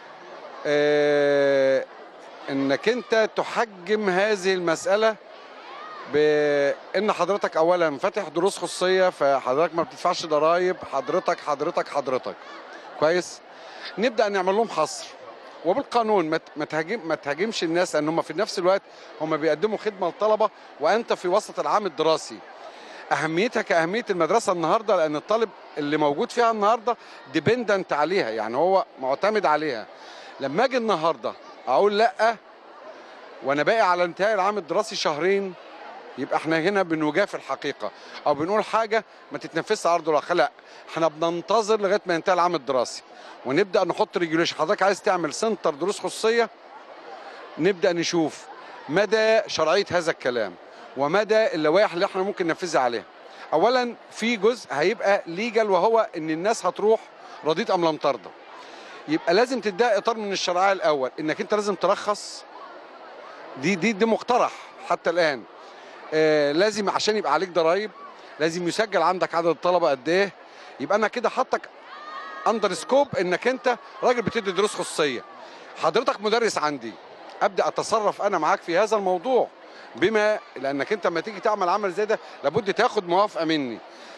انك انت تحجم هذه المساله بان حضرتك اولا فاتح دروس خصوصيه فحضرتك ما بتدفعش ضرائب حضرتك حضرتك حضرتك كويس نبدا نعمل لهم حصر وبالقانون ما ت- ما تهاجم ما تهاجمش الناس لان هم في نفس الوقت هم بيقدموا خدمه للطلبه وانت في وسط العام الدراسي اهميتها كاهميه المدرسه النهارده لان الطالب اللي موجود فيها النهارده ديبندنت عليها يعني هو معتمد عليها لما اجي النهارده اقول لا وانا باقي على انتهاء العام الدراسي شهرين يبقى احنا هنا بنجافي الحقيقه او بنقول حاجه ما تتنفذش على ارض الواقع لا احنا بننتظر لغايه ما ينتهي العام الدراسي ونبدا نحط ريجوليشن حضرتك عايز تعمل سنتر دروس خصوصيه نبدا نشوف مدى شرعيه هذا الكلام ومدى اللوائح اللي احنا ممكن ننفذها عليها اولا في جزء هيبقى ليجل وهو ان الناس هتروح رضيت ام لم ترضى يبقى لازم تديها اطار من الشرعيه الاول انك انت لازم ترخص دي دي دي مقترح حتى الان آه لازم عشان يبقى عليك ضرائب لازم يسجل عندك عدد الطلبه قد ايه يبقى انا كده حطك اندر سكوب انك انت راجل بتدي دروس خصوصيه حضرتك مدرس عندي ابدا اتصرف انا معاك في هذا الموضوع بما لانك انت لما تيجي تعمل عمل زي ده لابد تاخد موافقه مني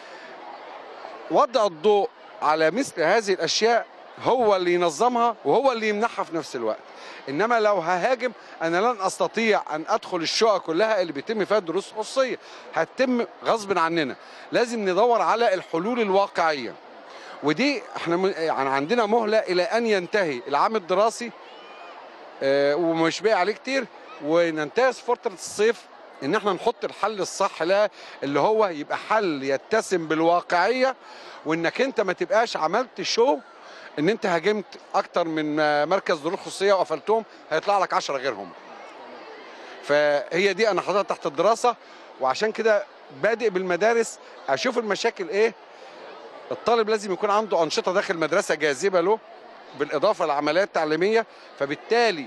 وضع الضوء على مثل هذه الاشياء هو اللي ينظمها وهو اللي يمنحها في نفس الوقت انما لو ههاجم انا لن استطيع ان ادخل الشقق كلها اللي بيتم فيها الدروس الخصوصيه هتتم غصب عننا لازم ندور على الحلول الواقعيه ودي احنا م- يعني عندنا مهله الى ان ينتهي العام الدراسي آه، ومش باقي عليه كتير وننتهز فتره الصيف ان احنا نحط الحل الصح لها اللي هو يبقى حل يتسم بالواقعيه وانك انت ما تبقاش عملت شو ان انت هاجمت اكتر من آه، مركز دروس خصوصيه وقفلتهم هيطلع لك 10 غيرهم فهي دي انا حاططها تحت الدراسه وعشان كده بادئ بالمدارس اشوف المشاكل ايه الطالب لازم يكون عنده انشطه داخل المدرسه جاذبه له بالاضافه للعمليات التعليميه فبالتالي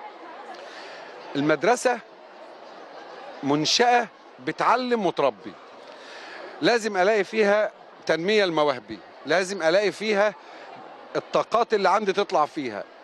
المدرسه منشاه بتعلم وتربي لازم الاقي فيها تنميه المواهبي لازم الاقي فيها الطاقات اللي عندي تطلع فيها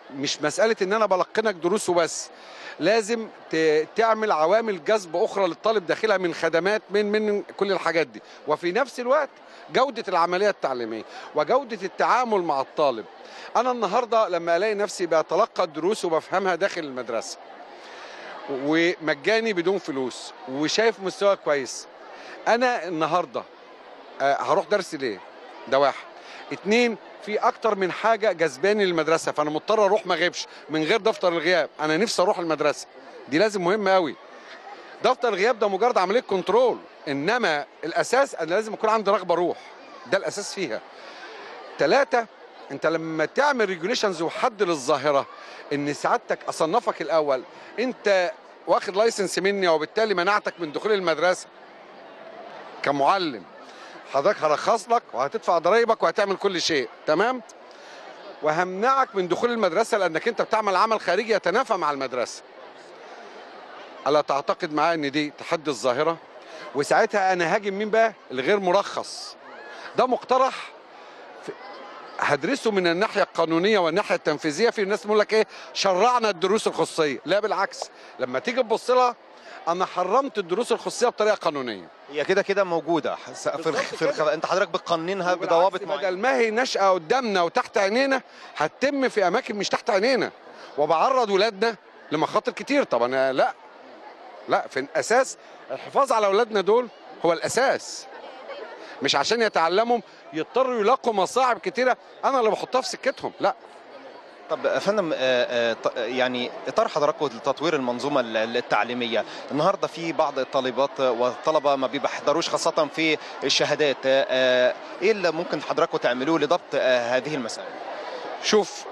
مش مساله ان انا بلقنك دروس وبس لازم ت- تعمل عوامل جذب اخرى للطالب داخلها من خدمات من من كل الحاجات دي وفي نفس الوقت جوده العمليه التعليميه وجوده التعامل مع الطالب انا النهارده لما الاقي نفسي بتلقى الدروس وبفهمها داخل المدرسه ومجاني بدون فلوس وشايف مستوى كويس انا النهارده آه، هروح درس ليه ده واحد اتنين في اكتر من حاجه جذباني للمدرسه فانا مضطر اروح ما اغيبش من غير دفتر الغياب انا نفسي اروح المدرسه دي لازم مهمه قوي دفتر الغياب ده مجرد عمليه كنترول انما الاساس انا لازم يكون عندي رغبه اروح ده الاساس فيها ثلاثة انت لما تعمل ريجوليشنز وحد للظاهره ان سعادتك اصنفك الاول انت واخد لايسنس مني وبالتالي منعتك من دخول المدرسه كمعلم حضرتك هرخص لك وهتدفع ضرايبك وهتعمل كل شيء تمام وهمنعك من دخول المدرسه لانك انت بتعمل عمل خارجي يتنافى مع المدرسه الا تعتقد معايا ان دي تحدي الظاهره وساعتها انا هاجم مين بقى الغير مرخص ده مقترح في- هدرسه من الناحيه القانونيه والناحيه التنفيذيه في ناس بيقول لك ايه شرعنا الدروس الخصوصيه لا بالعكس لما تيجي تبص لها انا حرمت الدروس الخصوصيه بطريقه قانونيه هي كده كده موجوده حس- في الخ... في الخ... انت حضرتك بتقننها وبالعكس بضوابط بدل معينه ما هي نشأة قدامنا وتحت عينينا هتتم في أماكن مش تحت عينينا وبعرض ولادنا لمخاطر كتير طبعا لا لا في الأساس الحفاظ على أولادنا دول هو الأساس مش عشان يتعلموا يضطروا يلاقوا مصاعب كتيرة أنا اللي بحطها في سكتهم لا طب يا فندم آه، آه، ط- يعني اطار حضراتكم لتطوير المنظومه ال- التعليميه النهارده في بعض الطالبات والطلبه ما بيحضروش خاصه في الشهادات آه، ايه اللي ممكن حضراتكم تعملوه لضبط آه، هذه المسائل شوف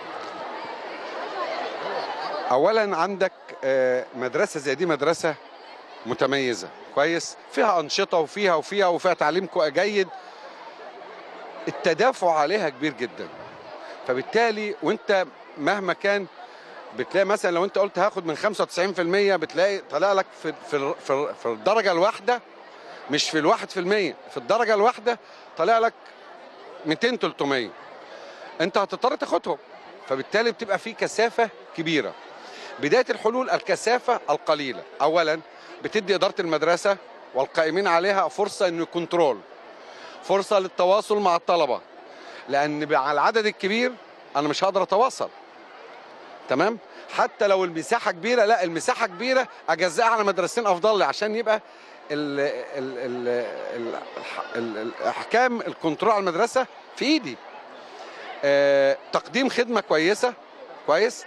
اولا عندك آه، مدرسه زي دي مدرسه متميزه كويس فيها انشطه وفيها وفيها وفيها تعليم كو- جيد التدافع عليها كبير جدا فبالتالي وانت مهما كان بتلاقي مثلا لو انت قلت هاخد من 95% بتلاقي طالع لك في في في, في الدرجه الواحده مش في الواحد في المية في الدرجه الواحده طالع لك 200 300 انت هتضطر تاخدهم فبالتالي بتبقى في كثافه كبيره بدايه الحلول الكثافه القليله اولا بتدي اداره المدرسه والقائمين عليها فرصه انه كنترول فرصه للتواصل مع الطلبه لان على العدد الكبير انا مش هقدر اتواصل تمام حتى لو المساحه كبيره لا المساحه كبيره اجزئها على مدرستين افضل لي عشان يبقى ال ال ال ال ال الاحكام الكنترول على المدرسه في ايدي آه، تقديم خدمه كويسه كويس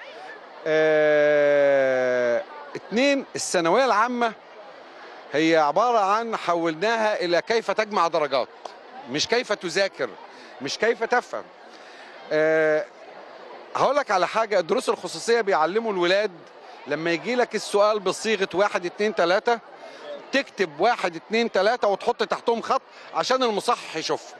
آه، اتنين الثانويه العامه هي عباره عن حولناها الى كيف تجمع درجات مش كيف تذاكر مش كيف تفهم أه هقول لك على حاجه الدروس الخصوصيه بيعلموا الولاد لما يجي لك السؤال بصيغه واحد اتنين تلاته تكتب واحد اتنين تلاته وتحط تحتهم خط عشان المصحح يشوفه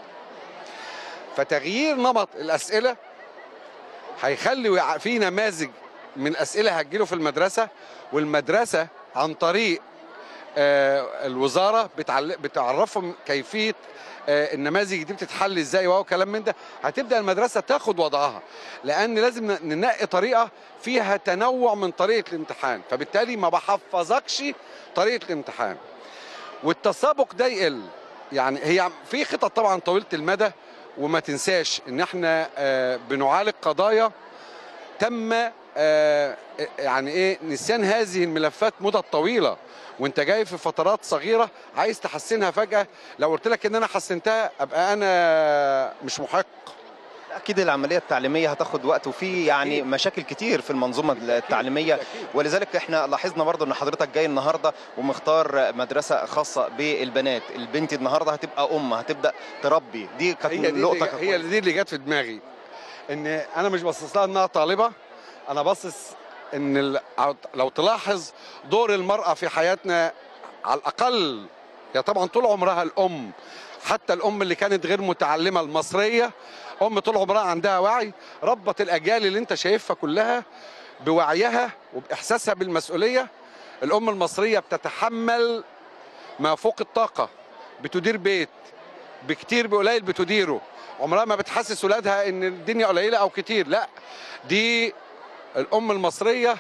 فتغيير نمط الاسئله هيخلي ويع- في نماذج من الاسئله هتجيله في المدرسه والمدرسه عن طريق آه، الوزاره بتعل- بتعرفهم كيفيه آه، النماذج دي بتتحل ازاي وهو كلام من ده هتبدا المدرسه تاخد وضعها لان لازم ن- ننقي طريقه فيها تنوع من طريقه الامتحان فبالتالي ما بحفظكش طريقه الامتحان والتسابق ده يقل يعني هي في خطط طبعا طويله المدى وما تنساش ان احنا آه، بنعالج قضايا تم آه، يعني ايه نسيان هذه الملفات مدة طويلة وانت جاي في فترات صغيرة عايز تحسنها فجأة لو قلت لك ان انا حسنتها ابقى انا مش محق اكيد العمليه التعليميه هتاخد وقت وفي يعني أكيد. مشاكل كتير في المنظومه التعليميه أكيد. ولذلك احنا لاحظنا برضو ان حضرتك جاي النهارده ومختار مدرسه خاصه بالبنات البنت النهارده هتبقى ام هتبدا تربي دي كانت هي دي نقطه اللي كانت هي دي اللي جت في دماغي ان انا مش باصص لها انها طالبه انا باصص ان ال- لو تلاحظ دور المراه في حياتنا على الاقل هي طبعا طول عمرها الام حتى الام اللي كانت غير متعلمه المصريه ام طول عمرها عندها وعي ربت الاجيال اللي انت شايفها كلها بوعيها وباحساسها بالمسؤوليه الام المصريه بتتحمل ما فوق الطاقه بتدير بيت بكتير بقليل بتديره عمرها ما بتحسس ولادها ان الدنيا قليله او كتير لا دي الام المصريه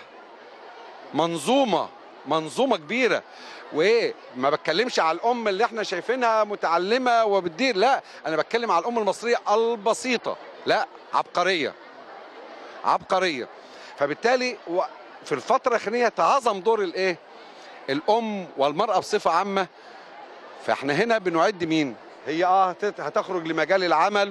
منظومه منظومه كبيره وايه ما بتكلمش على الام اللي احنا شايفينها متعلمه وبتدير لا انا بتكلم على الام المصريه البسيطه لا عبقريه عبقريه فبالتالي و- في الفتره الاخرانيه تعظم دور الايه الام والمراه بصفه عامه فاحنا هنا بنعد مين هي اه هت- هتخرج لمجال العمل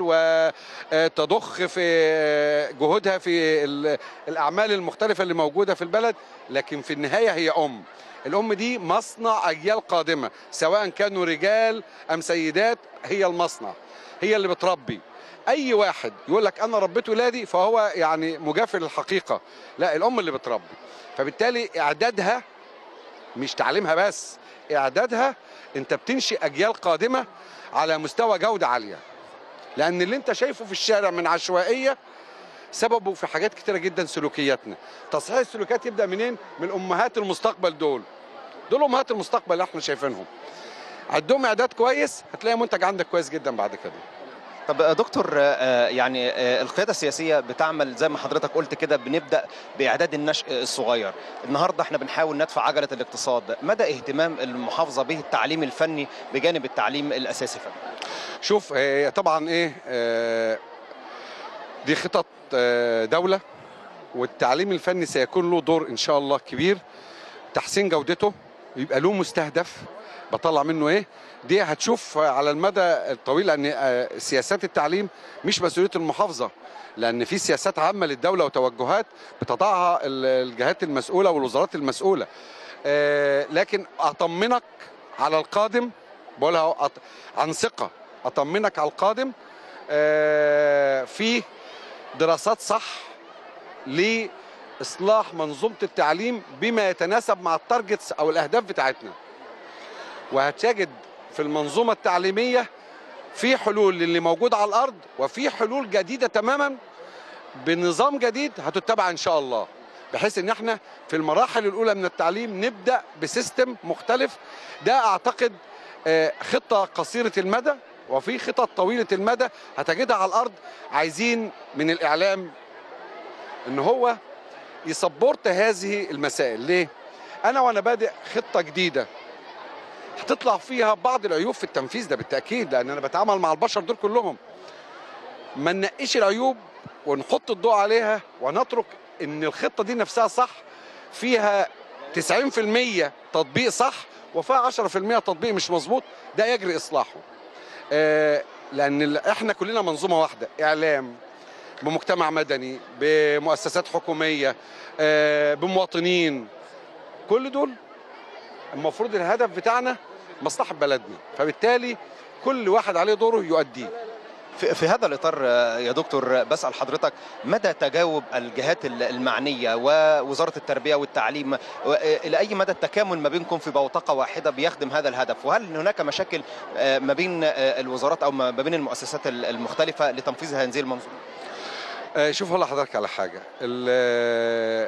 وتضخ في جهودها في ال- الاعمال المختلفه اللي موجوده في البلد لكن في النهايه هي ام الام دي مصنع اجيال قادمه سواء كانوا رجال ام سيدات هي المصنع هي اللي بتربي اي واحد يقول لك انا ربيت ولادي فهو يعني مجافر للحقيقه لا الام اللي بتربي فبالتالي اعدادها مش تعليمها بس اعدادها انت بتنشئ اجيال قادمه على مستوى جوده عاليه لان اللي انت شايفه في الشارع من عشوائيه سببه في حاجات كتيره جدا سلوكياتنا تصحيح السلوكيات يبدا منين من امهات المستقبل دول دول امهات المستقبل اللي احنا شايفينهم عندهم اعداد كويس هتلاقي منتج عندك كويس جدا بعد كده طب يا دكتور آه، يعني آه، القيادة السياسية بتعمل زي ما حضرتك قلت كده بنبدأ بإعداد النشء الصغير النهاردة احنا بنحاول ندفع عجلة الاقتصاد مدى اهتمام المحافظة به التعليم الفني بجانب التعليم الأساسي فن شوف آه، طبعا ايه آه، دي خطط آه، دولة والتعليم الفني سيكون له دور ان شاء الله كبير تحسين جودته يبقى له مستهدف بطلع منه ايه دي هتشوف على المدى الطويل لان آه، سياسات التعليم مش مسؤوليه المحافظه لان في سياسات عامه للدوله وتوجهات بتضعها ال- الجهات المسؤوله والوزارات المسؤوله آه، لكن اطمنك على القادم بقولها أهو، أط- عن ثقه اطمنك على القادم آه، في دراسات صح لاصلاح منظومه التعليم بما يتناسب مع التارجتس او الاهداف بتاعتنا وهتجد في المنظومه التعليميه في حلول للي موجود على الارض وفي حلول جديده تماما بنظام جديد هتتبع ان شاء الله بحيث ان احنا في المراحل الاولى من التعليم نبدا بسيستم مختلف ده اعتقد آه، خطه قصيره المدى وفي خطط طويله المدى هتجدها على الارض عايزين من الاعلام ان هو يسبورت هذه المسائل ليه انا وانا بادئ خطه جديده هتطلع فيها بعض العيوب في التنفيذ ده بالتاكيد لان انا بتعامل مع البشر دول كلهم ما ننقيش العيوب ونحط الضوء عليها ونترك ان الخطه دي نفسها صح فيها 90% تطبيق صح وفيها 10% تطبيق مش مظبوط ده يجري اصلاحه آه، لان ال- احنا كلنا منظومه واحده اعلام بمجتمع مدني بمؤسسات حكوميه آه، بمواطنين كل دول المفروض الهدف بتاعنا مصلحه بلدنا فبالتالي كل واحد عليه دوره يؤديه في في هذا الإطار آه، يا دكتور بسأل حضرتك مدى تجاوب الجهات ال- المعنية ووزارة التربية والتعليم و- آه، إلى أي مدى التكامل ما بينكم في بوتقة واحدة بيخدم هذا الهدف وهل هناك مشاكل آه، ما بين آه، الوزارات أو ما بين المؤسسات ال- المختلفة لتنفيذ هذه المنظومة آه، شوف هقول لحضرتك على حاجه ال-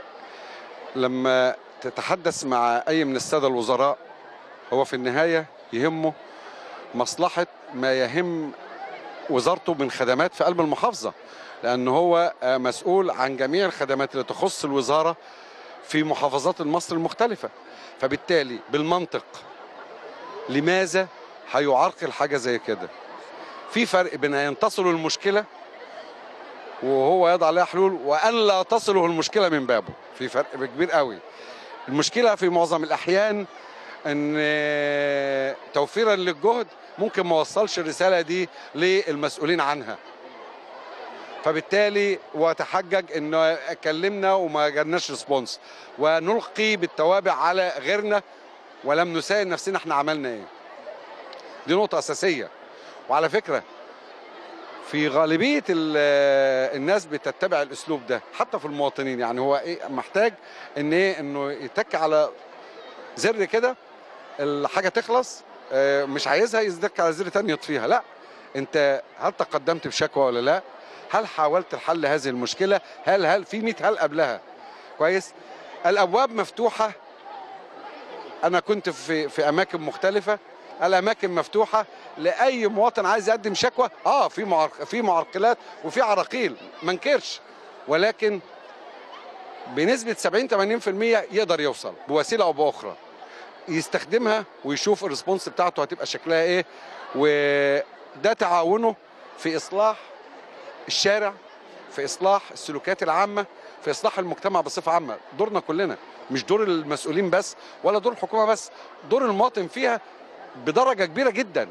لما تتحدث مع اي من الساده الوزراء هو في النهايه يهمه مصلحه ما يهم وزارته من خدمات في قلب المحافظه لان هو آه، مسؤول عن جميع الخدمات اللي تخص الوزاره في محافظات مصر المختلفه فبالتالي بالمنطق لماذا هيعرقل حاجه زي كده في فرق بين ان تصل المشكله وهو يضع لها حلول وان لا تصله المشكله من بابه في فرق كبير قوي المشكله في معظم الاحيان ان توفيرا للجهد ممكن ما وصلش الرساله دي للمسؤولين عنها فبالتالي وتحجج انه كلمنا وما جالناش ريسبونس ونلقي بالتوابع على غيرنا ولم نسائل نفسنا احنا عملنا ايه دي نقطه اساسيه وعلى فكره في غالبيه ال- الناس بتتبع الاسلوب ده حتى في المواطنين يعني هو ايه محتاج ان ايه انه يتك على زر كده الحاجه تخلص آه، مش عايزها يزدك على زر تاني يطفيها لا انت هل تقدمت بشكوى ولا لا هل حاولت حل هذه المشكله هل هل في 100 هل قبلها كويس الابواب مفتوحه انا كنت في في اماكن مختلفه الاماكن مفتوحه لاي مواطن عايز يقدم شكوى اه في معرق في معرقلات وفي عراقيل ما انكرش ولكن بنسبه 70 80% يقدر يوصل بوسيله او باخرى يستخدمها ويشوف الريسبونس بتاعته هتبقى شكلها ايه وده تعاونه في اصلاح الشارع في اصلاح السلوكيات العامه في اصلاح المجتمع بصفه عامه دورنا كلنا مش دور المسؤولين بس ولا دور الحكومه بس دور المواطن فيها بدرجه كبيره جدا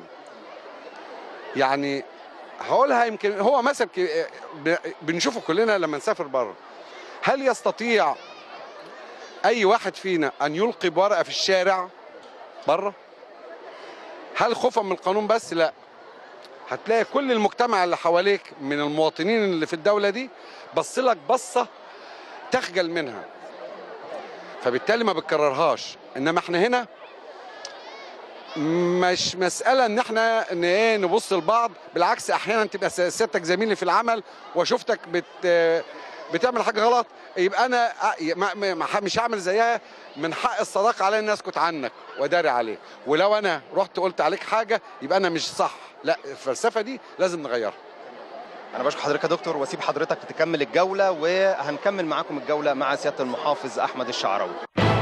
يعني هقولها يمكن هو مثل ك- ب- بنشوفه كلنا لما نسافر بره هل يستطيع اي واحد فينا ان يلقي بورقه في الشارع بره هل خوفا من القانون بس لا هتلاقي كل المجتمع اللي حواليك من المواطنين اللي في الدوله دي بص لك بصه تخجل منها فبالتالي ما بتكررهاش انما احنا هنا مش مسألة إن إحنا إن إيه نبص لبعض، بالعكس أحيانا تبقى س- سيادتك زميلي في العمل وأشوفتك بت بتعمل حاجة غلط يبقى أنا أ- ما- ما- ما- مش هعمل زيها من حق الصداقة علي إن أسكت عنك وأداري عليه، ولو أنا رحت قلت عليك حاجة يبقى أنا مش صح، لا الفلسفة دي لازم نغيرها. انا بشكر حضرتك يا دكتور واسيب حضرتك تكمل الجوله وهنكمل معاكم الجوله مع سياده المحافظ احمد الشعراوي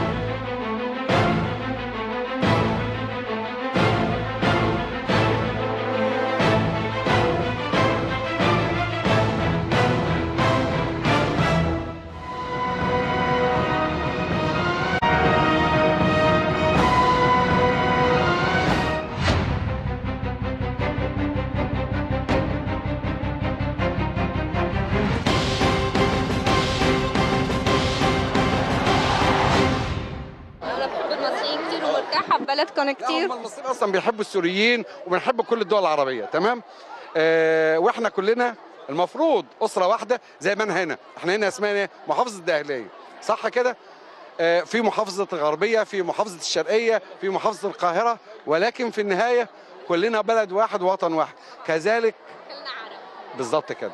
انا بحب المصريين كتير ومرتاحه في بلدكم لا كتير هم المصريين اصلا بيحبوا السوريين وبنحب كل الدول العربيه تمام آه واحنا كلنا المفروض اسره واحده زي ما انا هنا احنا هنا اسمها ايه محافظه الدهليه صح كده آه في محافظه الغربيه في محافظه الشرقيه في محافظه القاهره ولكن في النهايه كلنا بلد واحد ووطن واحد كذلك كلنا عرب بالظبط كده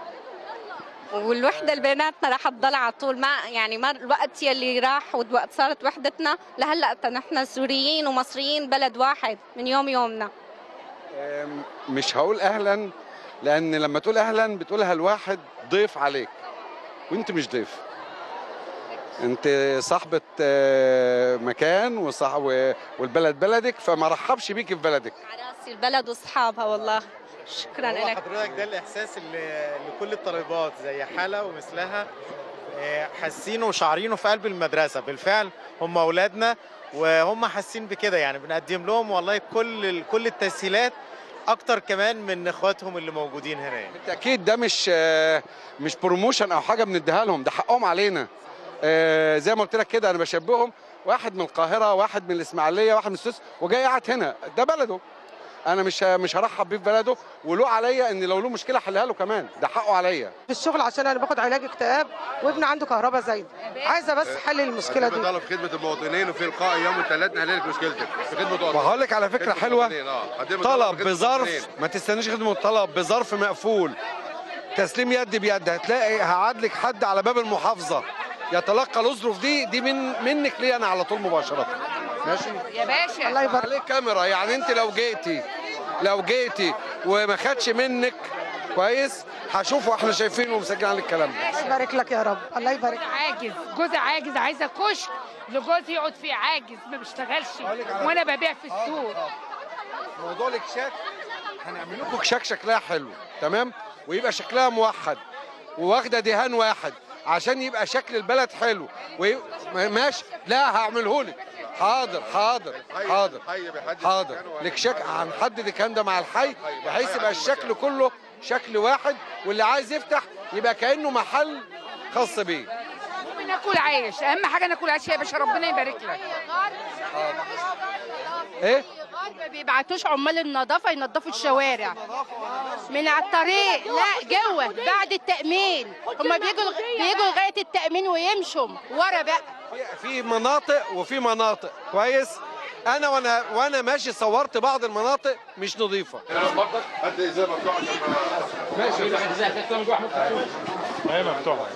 والوحده اللي بيناتنا رح تضل على طول ما يعني ما الوقت يلي راح والوقت صارت وحدتنا لهلا نحن سوريين ومصريين بلد واحد من يوم يومنا آم، مش هقول اهلا لان لما تقول اهلا بتقولها الواحد ضيف عليك وانت مش ضيف انت صاحبة آه، مكان وصح و- والبلد بلدك فما رحبش بيك في بلدك على راسي البلد واصحابها والله شكرا هو لك حضرتك ده الاحساس اللي لكل الطالبات زي حلا ومثلها آه، حاسينه وشعرينه في قلب المدرسه بالفعل هم اولادنا وهم حاسين بكده يعني بنقدم لهم والله كل ال- كل التسهيلات اكتر كمان من اخواتهم اللي موجودين هنا يعني. بالتاكيد ده مش آه، مش بروموشن او حاجه بنديها لهم ده حقهم علينا آه، زي ما قلت لك كده انا بشبههم واحد من القاهره واحد من الاسماعيليه واحد من السويس وجاي قاعد هنا ده بلده انا مش مش هرحب بيه في بلده وله عليا ان لو له مشكله احلها له كمان ده حقه عليا في الشغل عشان انا باخد علاج اكتئاب وابني عنده كهرباء زايده عايزه بس حل المشكله دي طلب خدمه المواطنين وفي القاء يوم الثلاث نحل لك مشكلتك في خدمه وهقول لك على فكره خدمة حلوه المواطنين، آه. هتبقى طلب خدمة بظرف المواطنين. ما تستنيش خدمه الطلب بظرف مقفول تسليم يد بيد هتلاقي هقعد لك حد على باب المحافظه يتلقى الاظرف دي دي من منك لي انا على طول مباشره ماشي يا باشا الله يبارك عليك كاميرا يعني انت لو جيتي لو جيتي وما خدش منك كويس هشوفه احنا شايفينه ومسجلين على الكلام ده الله يبارك لك يا رب الله يبارك عاجز جوزي عاجز عايزه كشك لجوزي يقعد فيه عاجز ما بيشتغلش وانا ببيع في السوق موضوع الاكشاك هنعمل لكم كشاك شكلها حلو تمام ويبقى شكلها موحد وواخده دهان واحد عشان يبقى شكل البلد حلو وي... ماشي لا هعمله لك حاضر حاضر حاضر حاضر الكشاك هنحدد الكلام ده مع الحي بحيث يبقى الشكل كله شكل واحد واللي عايز يفتح يبقى كانه محل خاص بيه بناكل عيش اهم حاجه ناكل عيش يا باشا ربنا يبارك لك ايه ما بيبعتوش عمال النظافه ينظفوا الشوارع من على الطريق لا جوه بعد التامين هم بيجوا بيجوا لغايه التامين ويمشوا ورا بقى في مناطق وفي مناطق كويس انا وانا وانا ماشي صورت بعض المناطق مش نظيفه هات لي ازازه مفتوحه عشان ما- ماشي هي مفتوحه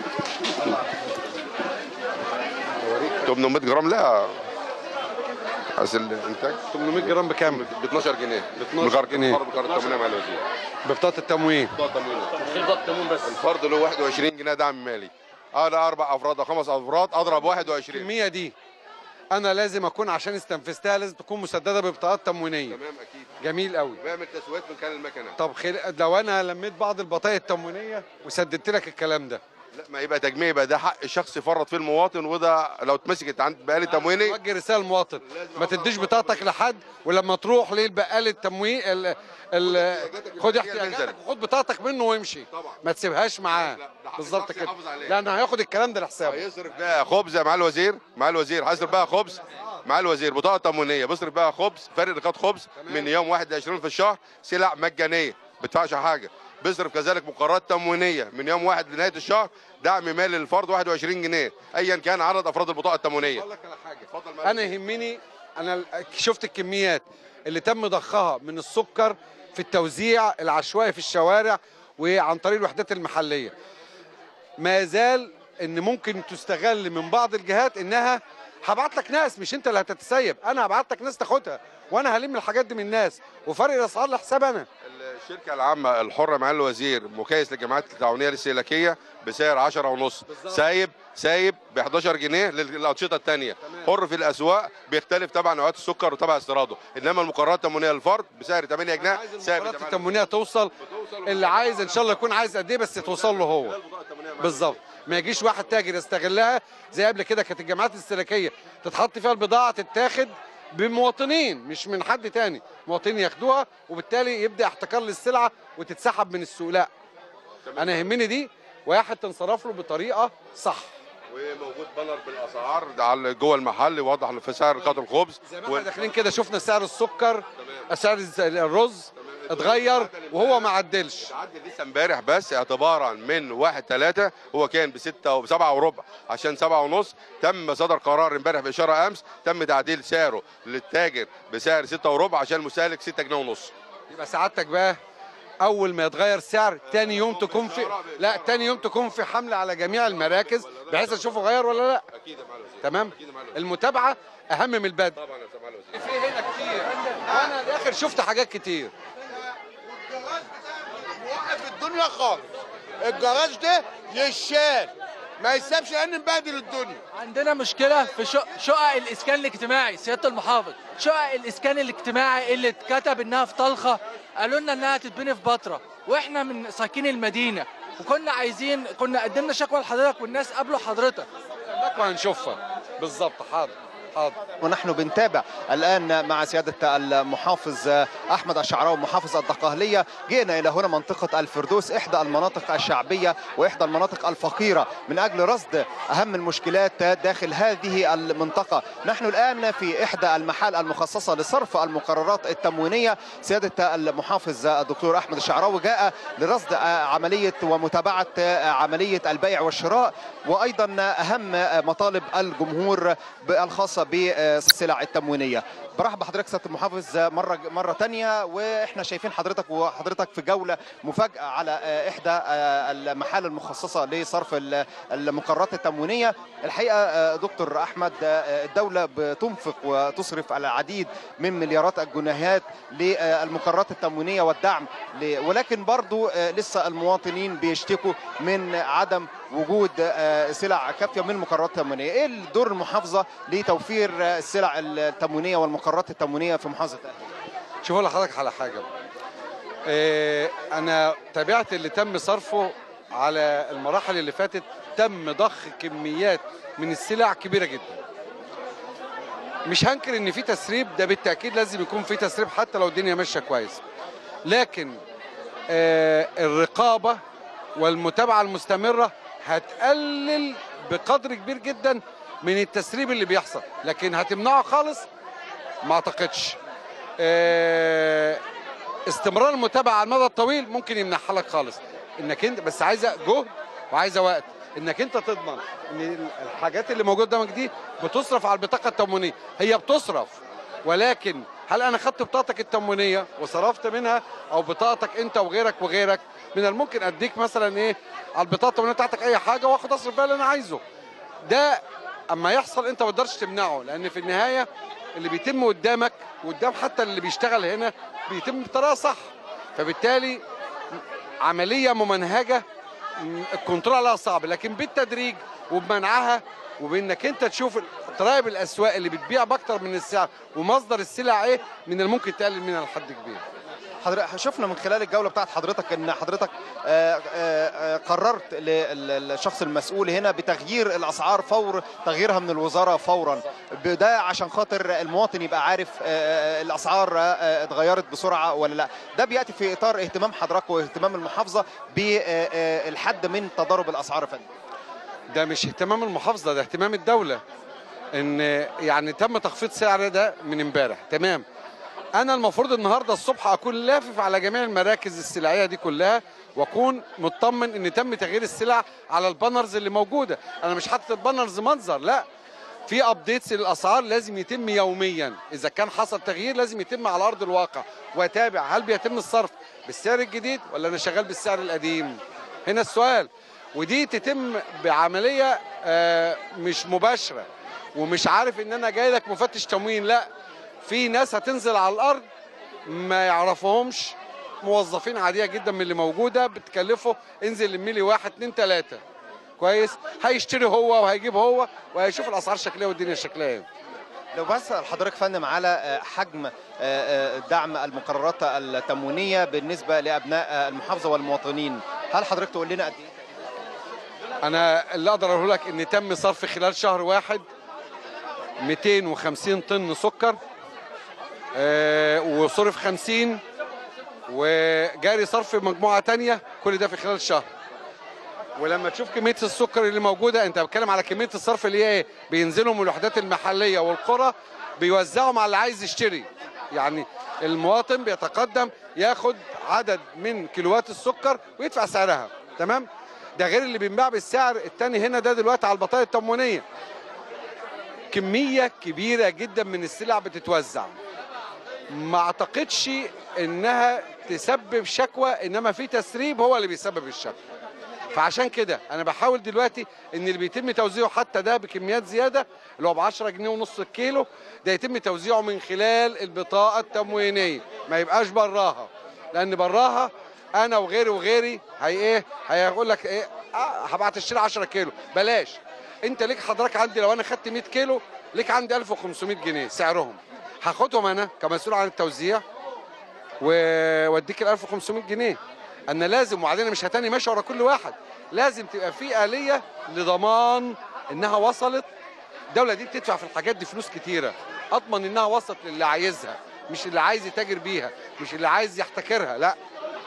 800 جرام لا اصل الانتاج 800 جرام بكام؟ ب 12 جنيه ب 12 جنيه بكره التموين مع الوزير ببطاقه التموين بطاقه تموين بطاقه تموين بس الفرد له 21 جنيه دعم مالي انا اربع افراد او خمس افراد اضرب 21 الكميه دي انا لازم اكون عشان استنفذتها لازم تكون مسدده ببطاقات تموينيه تمام اكيد جميل قوي بعمل تسويات من كان المكنه طب خل... لو انا لميت بعض البطايق التموينيه وسددت لك الكلام ده لا ما يبقى تجميع يبقى ده حق الشخص يفرط فيه المواطن وده لو اتمسكت عند بقالي تمويني وجه رساله للمواطن ما تديش بطاقتك لحد ولما تروح للبقال التموين ال... ال... خد احتياجاتك وخد بطاقتك منه وامشي ما تسيبهاش معاه بالظبط كده لان هياخد الكلام ده لحسابه هيصرف بقى خبز مع الوزير مع الوزير هيصرف بقى خبز مع الوزير بطاقه تموينيه بيصرف بقى خبز فرق نقاط خبز من يوم 21 في الشهر سلع مجانيه ما بيدفعش حاجه بيصرف كذلك مقررات تموينيه من يوم واحد لنهايه الشهر دعم مالي للفرد 21 جنيه ايا كان عدد افراد البطاقه التموينيه اقول لك على حاجه انا يهمني انا شفت الكميات اللي تم ضخها من السكر في التوزيع العشوائي في الشوارع وعن طريق الوحدات المحليه ما زال ان ممكن تستغل من بعض الجهات انها هبعت لك ناس مش انت اللي هتتسيب انا هبعت لك ناس تاخدها وانا هلم الحاجات دي من الناس وفرق الاسعار لحساب انا الشركه العامه الحره مع الوزير مكيس للجمعيات التعاونيه الاستهلاكيه بسعر 10 ونص سايب سايب ب 11 جنيه للانشطه الثانيه حر في الاسواق بيختلف طبعا نوعات السكر وتبع استيراده انما المقررات التموينيه للفرد بسعر 8 جنيه سايب المقررات التموينيه توصل اللي عايز ان شاء الله يكون عايز قد ايه بس توصل له هو بالظبط ما يجيش واحد تاجر يستغلها زي قبل كده كانت الجمعيات الاستهلاكيه تتحط فيها البضاعه تتاخد بمواطنين مش من حد تاني مواطنين ياخدوها وبالتالي يبدا احتكار للسلعه وتتسحب من السوق لا انا يهمني دي واحد تنصرف له بطريقه صح وموجود بانر بالاسعار ده على جوه المحل يوضح في سعر قطع الخبز زي ما احنا داخلين كده شفنا سعر السكر سعر الرز اتغير وهو ما عدلش عدل لسه امبارح بس اعتبارا من 1 3 هو كان ب 6 و 7 وربع عشان 7 ونص تم صدر قرار امبارح باشاره امس تم تعديل سعره للتاجر بسعر 6 وربع عشان المستهلك 6 جنيه ونص يبقى سعادتك بقى اول ما يتغير سعر تاني يوم تكون في لا تاني يوم تكون في حمله على جميع المراكز بحيث اشوفه غير ولا لا اكيد يا معالي تمام المتابعه اهم من البدء طبعا يا معالي في هنا كتير وانا الاخر شفت حاجات كتير موقف الدنيا خالص الجراج ده يشال ما يسابش لان نبهدل الدنيا عندنا مشكله في شق- شقق الاسكان الاجتماعي سياده المحافظ شقق الاسكان الاجتماعي اللي اتكتب انها في طلخه قالوا لنا انها تتبني في بطره واحنا من ساكنين المدينه وكنا عايزين كنا قدمنا شكوى لحضرتك والناس قابلوا حضرتك هنشوفها بالظبط حاضر حاضر ونحن بنتابع الآن مع سيادة المحافظ أحمد الشعراوي محافظ الدقهلية جئنا إلى هنا منطقة الفردوس إحدى المناطق الشعبية وإحدى المناطق الفقيرة من أجل رصد أهم المشكلات داخل هذه المنطقة نحن الآن في إحدى المحال المخصصة لصرف المقررات التموينية سيادة المحافظ الدكتور أحمد الشعراوي جاء لرصد عملية ومتابعة عملية البيع والشراء وأيضا أهم مطالب الجمهور الخاصة بالسلع التموينية برحب بحضرتك سياده المحافظ مره مره تانية واحنا شايفين حضرتك وحضرتك في جوله مفاجاه على احدى المحال المخصصه لصرف المقررات التموينيه الحقيقه دكتور احمد الدوله بتنفق وتصرف العديد من مليارات الجنيهات للمقررات التموينيه والدعم ولكن برضو لسه المواطنين بيشتكوا من عدم وجود سلع كافيه من المقررات التموينيه ايه دور المحافظه لتوفير السلع التموينيه والمقررات التموينيه في محافظه شوفوا لحضرتك على حاجه إيه انا تابعت اللي تم صرفه على المراحل اللي فاتت تم ضخ كميات من السلع كبيره جدا مش هنكر ان في تسريب ده بالتاكيد لازم يكون في تسريب حتى لو الدنيا ماشيه كويس لكن آه الرقابه والمتابعه المستمره هتقلل بقدر كبير جدا من التسريب اللي بيحصل لكن هتمنعه خالص ما اعتقدش اه استمرار المتابعه على المدى الطويل ممكن يمنعها لك خالص انك انت بس عايزه جهد وعايزه وقت انك انت تضمن ان الحاجات اللي موجوده قدامك دي بتصرف على البطاقه التموينيه هي بتصرف ولكن هل انا خدت بطاقتك التموينيه وصرفت منها او بطاقتك انت وغيرك وغيرك من الممكن اديك مثلا ايه على البطاقه التموينيه بتاعتك اي حاجه واخد اصرف بيها اللي انا عايزه ده اما يحصل انت ما تقدرش تمنعه لان في النهايه اللي بيتم قدامك وقدام حتى اللي بيشتغل هنا بيتم بطريقه صح فبالتالي عمليه ممنهجه م- الكنترول عليها صعب لكن بالتدريج وبمنعها وبانك انت تشوف تراقب الاسواق اللي بتبيع باكتر من السعر ومصدر السلع ايه من الممكن تقلل منها لحد كبير حضرتك شفنا من خلال الجوله بتاعت حضرتك ان حضرتك آه، آه، آه، قررت للشخص المسؤول هنا بتغيير الاسعار فور تغييرها من الوزاره فورا ده عشان خاطر المواطن يبقى عارف آه، آه، الاسعار آه، اتغيرت بسرعه ولا لا ده بياتي في اطار اهتمام حضرتك واهتمام المحافظه بالحد من تضارب الاسعار يا فندم ده مش اهتمام المحافظه ده اهتمام الدوله ان يعني تم تخفيض سعر ده من امبارح تمام انا المفروض النهارده الصبح اكون لافف على جميع المراكز السلعيه دي كلها واكون مطمن ان تم تغيير السلع على البانرز اللي موجوده انا مش حاطط البانرز منظر لا في ابديتس للاسعار لازم يتم يوميا اذا كان حصل تغيير لازم يتم على ارض الواقع واتابع هل بيتم الصرف بالسعر الجديد ولا انا شغال بالسعر القديم هنا السؤال ودي تتم بعمليه آه، مش مباشره ومش عارف ان انا جاي لك مفتش تموين لا في ناس هتنزل على الارض ما يعرفهمش موظفين عاديه جدا من اللي موجوده بتكلفه انزل لميلي واحد اتنين تلاته كويس هيشتري هو وهيجيب هو وهيشوف الاسعار شكلها والدنيا شكلها ايه لو بس حضرتك فندم على آه، حجم آه، آه، دعم المقررات التموينيه بالنسبه لابناء آه، المحافظه والمواطنين هل حضرتك تقول لنا قد ايه انا اللي اقدر اقوله لك ان تم صرف خلال شهر واحد 250 طن سكر آه، وصرف 50 وجاري صرف مجموعه تانية كل ده في خلال شهر ولما تشوف كميه السكر اللي موجوده انت بتتكلم على كميه الصرف اللي هي ايه بينزلوا من الوحدات المحليه والقرى بيوزعهم على اللي عايز يشتري يعني المواطن بيتقدم ياخد عدد من كيلوات السكر ويدفع سعرها تمام ده غير اللي بينباع بالسعر التاني هنا ده دلوقتي على البطايق التموينيه كميه كبيره جدا من السلع بتتوزع ما اعتقدش انها تسبب شكوى انما في تسريب هو اللي بيسبب الشكوى فعشان كده انا بحاول دلوقتي ان اللي بيتم توزيعه حتى ده بكميات زياده اللي هو ب 10 جنيه ونص الكيلو ده يتم توزيعه من خلال البطاقه التموينيه ما يبقاش براها لان براها انا وغيري وغيري هي ايه هيقول لك ايه آه هبعت اشتري 10 كيلو بلاش انت ليك حضرتك عندي لو انا خدت 100 كيلو ليك عندي 1500 جنيه سعرهم هاخدهم انا كمسؤول عن التوزيع و- واديك ال 1500 جنيه انا لازم وبعدين مش هتاني ماشي ورا كل واحد لازم تبقى في آلية لضمان انها وصلت الدولة دي بتدفع في الحاجات دي فلوس كتيرة اضمن انها وصلت للي عايزها مش اللي عايز يتاجر بيها مش اللي عايز يحتكرها لا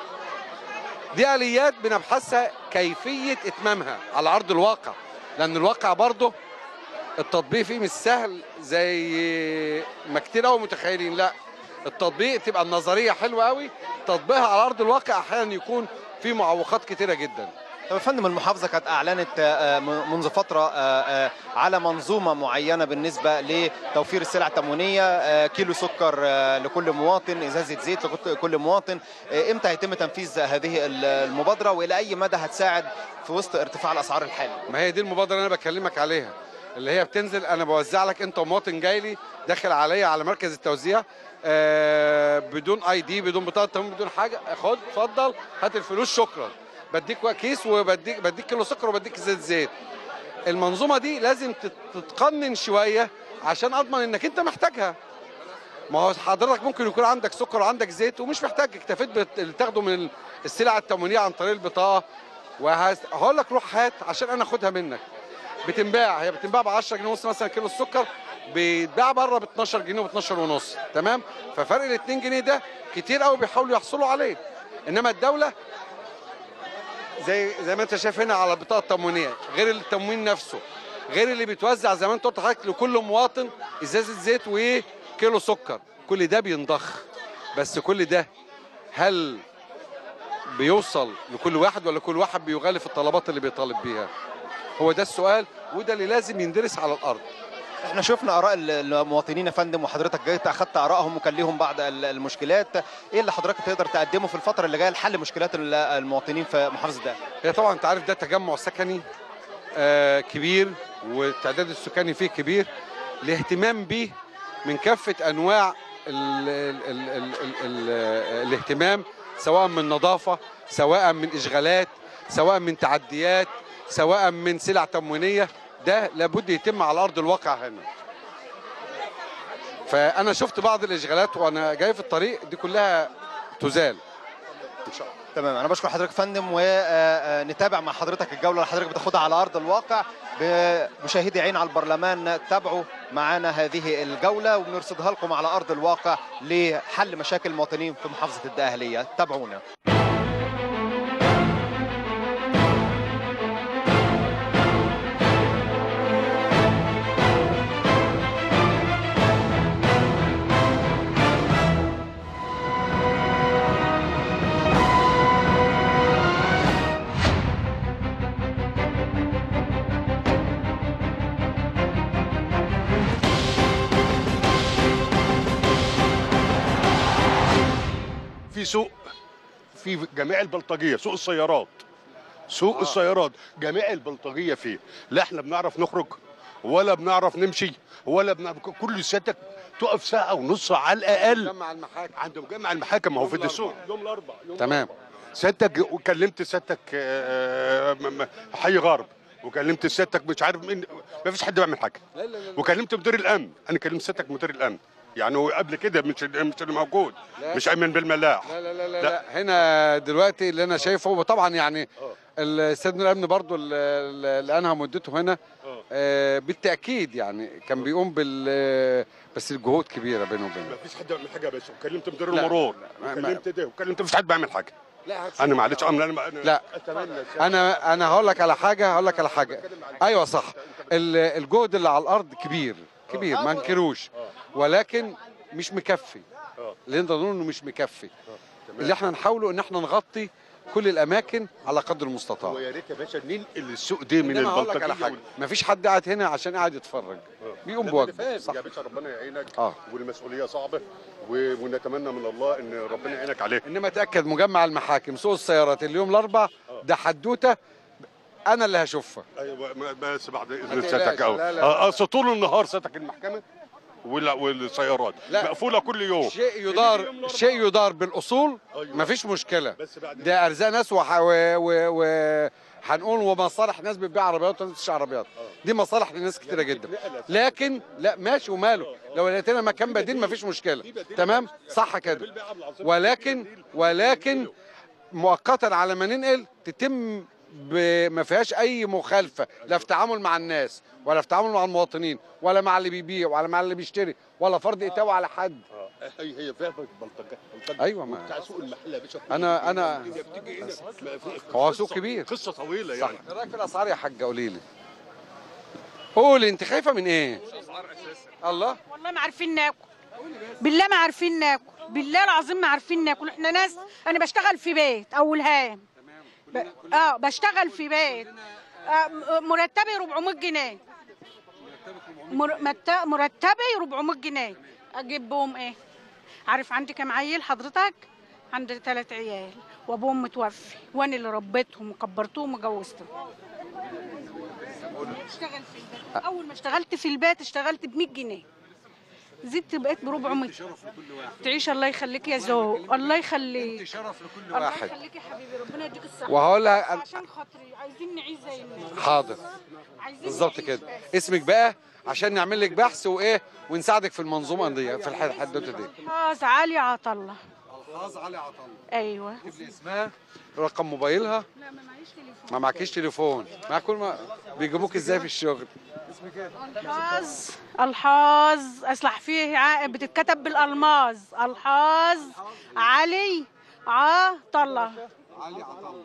دي آليات بنبحثها كيفية إتمامها على أرض الواقع لأن الواقع برضه التطبيق فيه مش سهل زي ما كتير قوي متخيلين لا التطبيق تبقى النظريه حلوه قوي تطبيقها على ارض الواقع احيانا يكون في معوقات كتيره جدا طب يا فندم المحافظة كانت أعلنت آه، م- منذ فترة آه، آه، على منظومة معينة بالنسبة لتوفير السلع التموينية آه، كيلو سكر آه، لكل مواطن إزازة زيت لكل مواطن آه، إمتى هيتم تنفيذ هذه ال- المبادرة وإلى أي مدى هتساعد في وسط ارتفاع الأسعار الحالي ما هي دي المبادره اللي انا بكلمك عليها اللي هي بتنزل انا بوزع لك انت مواطن جاي لي داخل عليا على مركز التوزيع آه بدون اي دي بدون بطاقه تموين بدون حاجه خد اتفضل هات الفلوس شكرا بديك كيس وبديك بديك كيلو سكر وبديك زيت زيت المنظومه دي لازم تت- تتقنن شويه عشان اضمن انك انت محتاجها ما هو حضرتك ممكن يكون عندك سكر وعندك زيت ومش محتاج اكتفيت بت- اللي تاخده من السلع التموينيه عن طريق البطاقه وهقول لك روح هات عشان انا اخدها منك بتنباع هي بتنباع ب 10 جنيه ونص مثلا كيلو السكر بيتباع بره ب 12 جنيه و 12 ونص تمام ففرق ال 2 جنيه ده كتير قوي بيحاولوا يحصلوا عليه انما الدوله زي زي ما انت شايف هنا على البطاقه التموينيه غير التموين نفسه غير اللي بيتوزع زي ما انت قلت لحضرتك لكل مواطن ازازه زيت وكيلو سكر كل ده بينضخ بس كل ده هل بيوصل لكل واحد ولا كل واحد بيغالي في الطلبات اللي بيطالب بيها هو ده السؤال وده اللي لازم يندرس على الارض احنا شفنا اراء ال- المواطنين يا فندم وحضرتك جيت اخذت ارائهم وكان ليهم بعض ال- المشكلات ايه اللي حضرتك تقدر تقدمه في الفتره اللي جايه لحل مشكلات ال- المواطنين في محافظه الدقهليه هي طبعا انت عارف ده تجمع سكني آه كبير والتعداد السكاني فيه كبير الاهتمام به من كافة أنواع ال ال ال ال ال ال الاهتمام سواء من نظافة سواء من إشغالات سواء من تعديات سواء من سلع تموينية ده لابد يتم على أرض الواقع هنا فأنا شفت بعض الإشغالات وأنا جاي في الطريق دي كلها تزال إن شاء الله تمام انا بشكر حضرتك يا فندم ونتابع مع حضرتك الجوله اللي حضرتك بتاخدها على ارض الواقع بمشاهدي عين على البرلمان تابعوا معانا هذه الجوله وبنرصدها لكم على ارض الواقع لحل مشاكل المواطنين في محافظه الدقهليه تابعونا في سوق في جميع البلطجيه سوق السيارات سوق آه. السيارات جميع البلطجيه فيه لا احنا بنعرف نخرج ولا بنعرف نمشي ولا بنعرف كل سيادتك تقف ساعه ونص على الاقل مجمع المحاكم عند مجمع المحاكم ما هو في يوم الدسوق الأربعاء. يوم الاربعاء يوم تمام سيادتك وكلمت سيادتك آه، م- م- حي غرب وكلمت سيادتك مش عارف مين ما فيش حد بيعمل حاجه لا لا لا وكلمت مدير الامن انا كلمت سيادتك مدير الامن يعني هو قبل كده مش مش اللي موجود لا. مش ايمن بالملاح لا لا لا, لا, لا. هنا دلوقتي اللي انا شايفه وطبعا يعني السيد من الامن برضو ال- ال- اللي انهى مدته هنا آه بالتاكيد يعني كان بيقوم بال بس الجهود كبيره بينه وبينه ما فيش حد بيعمل حاجه يا باشا وكلمت مدير لا، المرور لا، ما- وكلمت ده وكلمت مفيش حد بيعمل حاجه لا انا معلش أنا انا أنا لا اتمنى انا انا هقول لك على حاجه هقول لك على حاجه ايوه صح ال- الجهد اللي على الارض كبير كبير ما انكروش ولكن مش مكفي اللي نقدر نقول انه مش مكفي اللي احنا نحاوله ان احنا نغطي كل الاماكن على قدر المستطاع ويا ريت يا باشا ننقل السوق ده من إنما هقول لك البلطجيه على حاجه وال- ما فيش حد قاعد هنا عشان قاعد يتفرج بيقوم لا، بواجبه أنا فاهم. صح يا باشا ربنا يعينك اه والمسؤوليه صعبه و- ونتمنى من الله ان ربنا يعينك عليه انما تاكد مجمع المحاكم سوق السيارات اليوم الاربع ده حدوته انا اللي هشوفها ايوه ما- بس بعد ما اذن تقلقش. سيادتك قوي لا، لا. اه اصل طول النهار سيادتك المحكمه وال- والسيارات لا. مقفوله كل يوم شيء يدار شيء يدار بالاصول مفيش مشكله بس بعد ده ارزاق ناس وح... و... و... و... هنقول ومصالح ناس بتبيع عربيات وناس بتشتري عربيات دي مصالح لناس كتيره جدا لكن لا ماشي وماله لو لقيت لنا مكان بديل مفيش مشكله تمام صح كده ولكن ولكن مؤقتا على ما ننقل تتم ب- ما فيهاش اي مخالفه لا في تعامل مع الناس ولا في تعامل مع المواطنين ولا مع اللي بيبيع ولا مع اللي بيشتري ولا فرض اتاوه على حد هي هي فيها بلطجه بلطجه أيوة، ما- بتاع سوق المحل يا باشا أنا- أنا- بتيجي هنا ما في- هو قصة- سوق كبير. قصه طويله صح يعني ايه رايك في الاسعار يا حاجه قولي لي قولي انت خايفه من ايه الله والله ما عارفين ناكل بالله ما عارفين ناكل بالله العظيم ما عارفين ناكل احنا ناس انا بشتغل في بيت اول هام ب... اه بشتغل في بيت آه م- مرتبي 400 جنيه مر... مت... مرتبي 400 جنيه اجيب بهم ايه عارف عندي كام عيل حضرتك عندي ثلاث عيال وابوهم متوفي وانا اللي ربيتهم وكبرتهم وجوزتهم اشتغل في البيت اول ما اشتغلت في البيت اشتغلت ب 100 جنيه زدت بقيت ب 400 تعيش الله يخليك يا زو الله يخليك شرف لكل الله واحد يخليك يا حبيبي ربنا يديك الصحه وهقول لها بس عشان خاطري عايزين نعيش زي الناس حاضر عايزين بالظبط نعيش كده بس. اسمك بقى عشان نعمل لك بحث وايه ونساعدك في المنظومه دي في الح- الحدوته دي الحاج علي عطله الحاظ علي عطله ايوه اسمها رقم موبايلها لا ما معيش تليفون ما معكيش تليفون مع كل ما بيجيبوك ازاي في الشغل الحاظ الحاظ اصلح فيه ع- بتتكتب بالالماظ الحاظ علي عطله علي عطله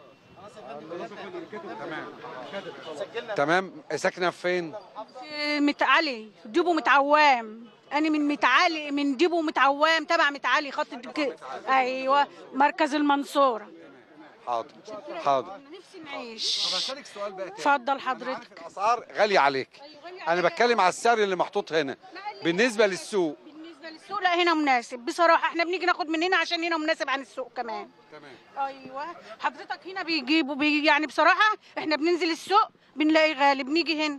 تمام ساكنه فين في متعلي ديبو متعوام انا من متعالي من ديبو متعوام تبع متعالي خط الك- ايوه مركز المنصوره حاضر حاضر نفسي نعيش هسألك سؤال بقى تاني. اتفضل حضرتك الاسعار غاليه عليك انا بتكلم على السعر اللي محطوط هنا بالنسبه للسوق بالنسبه للسوق لا هنا مناسب بصراحه احنا بنيجي ناخد من هنا عشان هنا مناسب عن السوق كمان تمام ايوه حضرتك هنا بيجيبوا بي يعني بصراحه احنا بننزل السوق بنلاقي غالي بنيجي هنا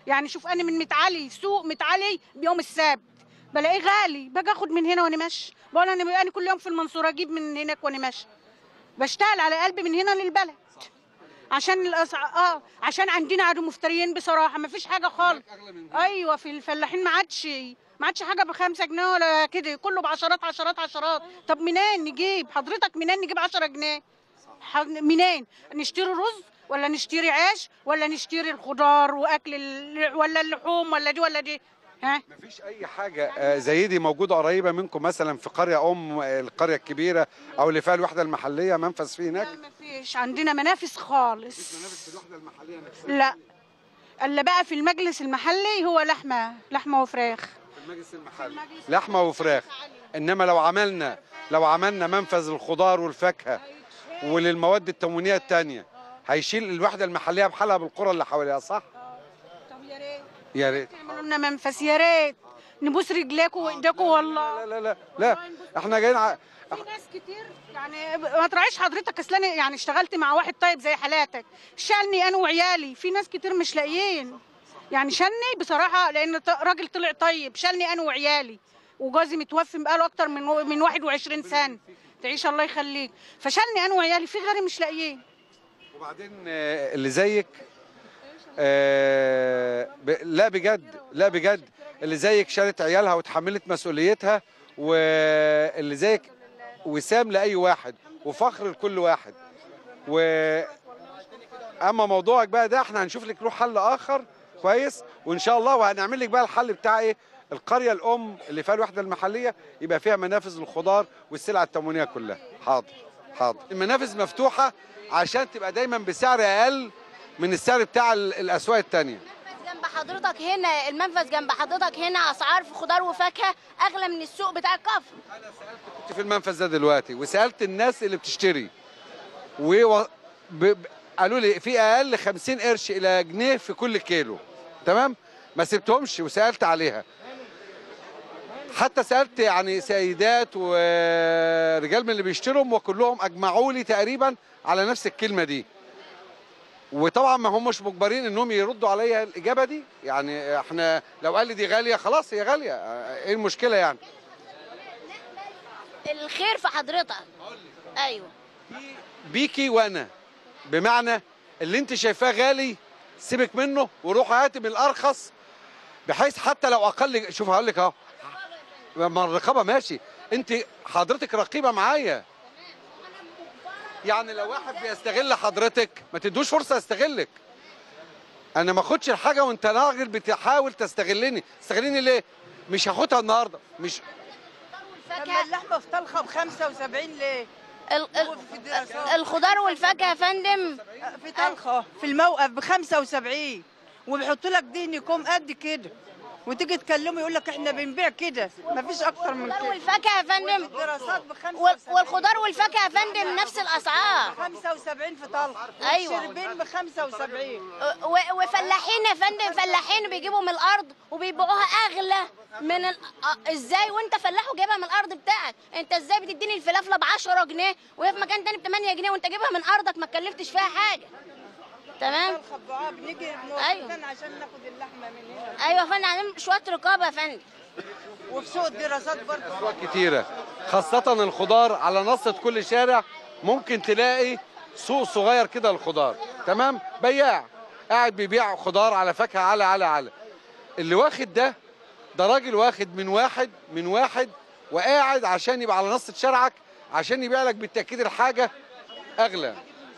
يعني شوف انا من متعلي سوق متعلي بيوم السبت بلاقيه غالي باجي اخد من هنا وانا ماشي بقول انا انا كل يوم في المنصوره اجيب من هناك وانا ماشي بشتغل على قلبي من هنا للبلد عشان الأسع... اه عشان عندنا عدو مفتريين بصراحه ما فيش حاجه خالص ايوه في الفلاحين ما عادش ما عادش حاجه بخمسة جنيه ولا كده كله بعشرات عشرات عشرات طب منين نجيب حضرتك منين نجيب 10 جنيه ح- منين نشتري رز ولا نشتري عيش ولا نشتري الخضار واكل ال... ولا اللحوم ولا دي ولا دي ها مفيش اي حاجه آه، زي دي موجوده قريبه منكم مثلا في قريه ام آه، القريه الكبيره او اللي فيها الوحده المحليه منفذ فيه هناك مفيش عندنا منافس خالص منافذ في الوحده المحليه نفسها لا اللي بقى في المجلس المحلي هو لحمه لحمه وفراخ في المجلس المحلي لحمه وفراخ انما لو عملنا لو عملنا منفذ للخضار والفاكهه وللمواد التموينيه التانية هيشيل الوحده المحليه بحالها بالقرى اللي حواليها صح طب يا ريت يا ريت تعملوا لنا منفس يا ريت نبوس رجليكوا وايديكوا والله لا لا لا لا احنا جايين ع... في ناس كتير يعني ما تراعيش حضرتك اصل انا يعني اشتغلت مع واحد طيب زي حالاتك شالني انا وعيالي في ناس كتير مش لاقيين يعني شالني بصراحه لان ط- راجل طلع طيب شالني انا وعيالي وجوزي متوفي بقاله اكتر من من 21 سنه تعيش الله يخليك فشالني انا وعيالي في غيري مش لاقيين وبعدين آه، اللي زيك آه، ب... لا بجد لا بجد اللي زيك شالت عيالها وتحملت مسؤوليتها واللي زيك وسام لاي واحد وفخر لكل واحد و اما موضوعك بقى ده احنا هنشوف لك له حل اخر كويس وان شاء الله وهنعمل لك بقى الحل بتاع ايه القريه الام اللي فيها الوحده المحليه يبقى فيها منافذ للخضار والسلع التموينيه كلها حاضر حاضر المنافذ مفتوحه عشان تبقى دايما بسعر اقل من السعر بتاع ال- الاسواق التانية جنب حضرتك هنا المنفذ جنب حضرتك هنا اسعار في خضار وفاكهه اغلى من السوق بتاع الكفر كنت في المنفذ ده دلوقتي وسالت الناس اللي بتشتري و ب... ب- قالوا لي في اقل 50 قرش الى جنيه في كل كيلو تمام ما سبتهمش وسالت عليها حتى سالت يعني سيدات ورجال من اللي بيشتروا وكلهم اجمعوا لي تقريبا على نفس الكلمه دي وطبعا ما همش مجبرين انهم يردوا عليا الاجابه دي يعني احنا لو قال لي دي غاليه خلاص هي غاليه ايه المشكله يعني الخير في حضرتك ايوه بيكي وانا بمعنى اللي انت شايفاه غالي سيبك منه وروح هاتي من الارخص بحيث حتى لو اقل شوف هقول لك اهو ما الرقابه ماشي انت حضرتك رقيبه معايا يعني لو واحد بيستغل حضرتك ما تدوش فرصه يستغلك انا ما اخدش الحاجه وانت راجل بتحاول تستغلني تستغلني ليه مش هاخدها النهارده مش طب ما اللحمه في طلخه ب 75 ليه؟ ال- ال- الخضار والفاكهه يا فندم في طلخه في الموقف ب 75 وبيحطوا لك دهن كوم قد كده وتيجي تكلمه يقول لك احنا بنبيع كده مفيش اكتر من الخضار كده والفاكهه يا فندم الدراسات ب وال- والخضار والفاكهه يا فندم نفس الاسعار 75 في طلخه أيوة. والشربين ب 75 و- وفلاحين يا فندم فلاحين بيجيبوا من الارض وبيبيعوها اغلى من ال... آه، ازاي وانت فلاح وجايبها من الارض بتاعك انت ازاي بتديني الفلافله ب 10 جنيه وهي في مكان تاني ب 8 جنيه وانت جايبها من ارضك ما اتكلفتش فيها حاجه تمام طلخه بضاعه بنيجي أيوة. نوقفن عشان ناخد اللحمه من هنا ايوه يا فندم عندنا شويه رقابه يا فندم وفي سوق الدراسات برضه كتيرة خاصة الخضار على نصة كل شارع ممكن تلاقي سوق صغير كده للخضار تمام بياع قاعد بيبيع خضار على فاكهة على على على اللي واخد ده ده راجل واخد من واحد من واحد وقاعد عشان يبقى على نصة شارعك عشان يبيع لك بالتأكيد الحاجة أغلى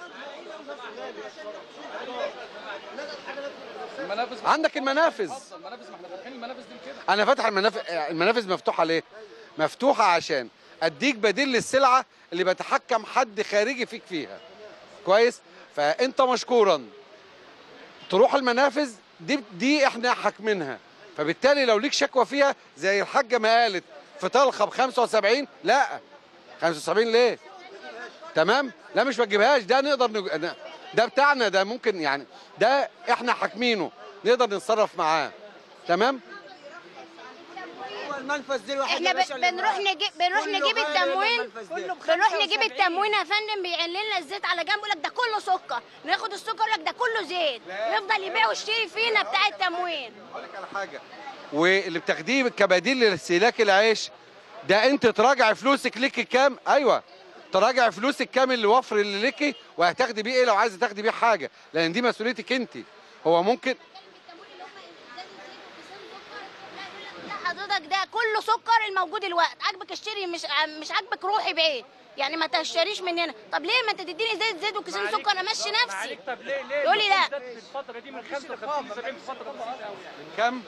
عندك المنافذ المنافذ ما احنا فاتحين المنافذ دي كده انا فاتح المنافذ المنافذ مفتوحه ليه مفتوحه عشان اديك بديل للسلعه اللي بيتحكم حد خارجي فيك فيها كويس فانت مشكورا تروح المنافذ دي دي احنا حاكمينها فبالتالي لو ليك شكوى فيها زي الحاجه ما قالت في طلخه ب 75 لا 75 ليه تمام لا مش ما تجيبهاش ده نقدر نج... ده بتاعنا ده ممكن يعني ده احنا حاكمينه نقدر نتصرف معاه تمام المنفذ دي الواحد احنا يا باشا ب- اللي بنروح معاه. نجيب بنروح كله نجيب غالي التموين المنفذ ده. بنروح نجيب التموين يا فندم بيعلن لنا الزيت على جنب يقول لك ده كله سكر ناخد السكر يقول لك ده كله زيت يفضل يبيع ويشتري فينا بتاع التموين واللي بتاخديه كبديل لاستهلاك العيش ده انت تراجع فلوسك ليكي كام ايوه تراجع فلوسك كام اللي وفر اللي ليكي وهتاخدي بيه ايه لو عايزه تاخدي بيه حاجه لان دي مسؤوليتك انت هو ممكن لا حضرتك ده كله سكر الموجود الوقت عاجبك اشتري مش مش عاجبك روحي بعيد يعني ما تشتريش من هنا طب ليه ما انت تديني زيت زيت وكيسين سكر امشي نفسي طب ليه ليه يقول لي لا الفترة دي- الفترة دي من 55 ل 70 فترة بسيطة قوي يعني كام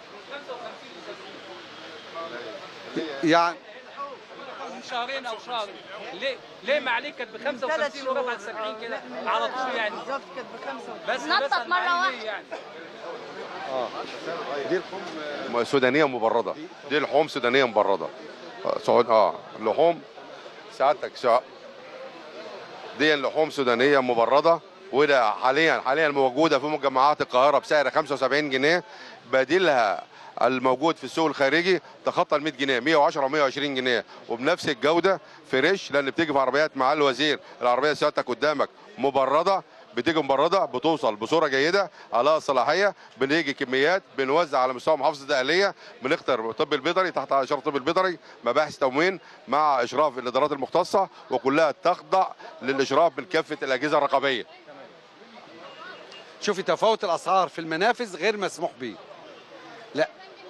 يعني من شهرين او شهر ليه ليه ما عليك كانت ب 55 ورفعت على 70 كده على طول يعني بالظبط كانت ب 55 بس نطت بس مرة المعاني واحدة. ليه يعني اه دي لحوم سودانيه مبرده دي لحوم سودانيه مبرده آه، سعود اه لحوم سعادتك سع... دي لحوم سودانيه مبرده وده حاليا حاليا موجوده في مجمعات القاهره بسعر 75 جنيه بديلها الموجود في السوق الخارجي تخطى ال 100 جنيه 110 120 جنيه وبنفس الجوده فريش لان بتيجي في عربيات مع الوزير العربيه سيادتك قدامك مبرده بتيجي مبرده بتوصل بصوره جيده على صلاحيه بنيجي كميات بنوزع على مستوى محافظه الدقهليه بنختار الطب البيطري تحت اشراف الطب البيطري مباحث تموين مع اشراف الادارات المختصه وكلها تخضع للاشراف من كافه الاجهزه الرقابيه شوفي تفاوت الاسعار في المنافذ غير مسموح به لا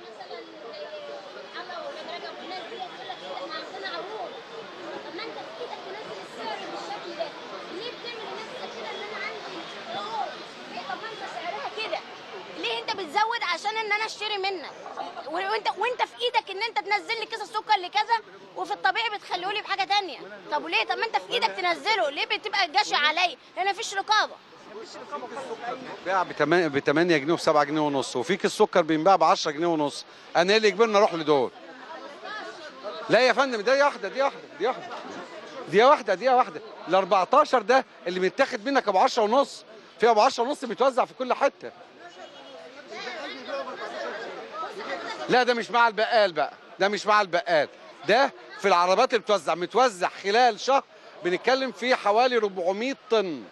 كده ليه انت بتزود عشان ان انا اشتري منك وانت وانت في ايدك ان انت تنزل لي كيس السكر لكذا وفي الطبيعي بتخليه لي بحاجه تانية طب وليه طب ما انت في ايدك تنزله ليه بتبقى جاشع عليا لان مفيش رقابه بيع ب 8 جنيه و 7 جنيه ونص وفي كيس السكر بينباع ب 10 جنيه ونص انا ايه اللي يجبرني اروح لدول لا يا فندم دي واحده دي واحده دي واحده دي واحده دي واحده ال 14 ده اللي متاخد منك ابو 10 ونص في ابو 10 ونص بيتوزع في كل حته لا ده مش مع البقال بقى ده مش مع البقال ده في العربات اللي بتوزع متوزع خلال شهر بنتكلم في حوالي 400 طن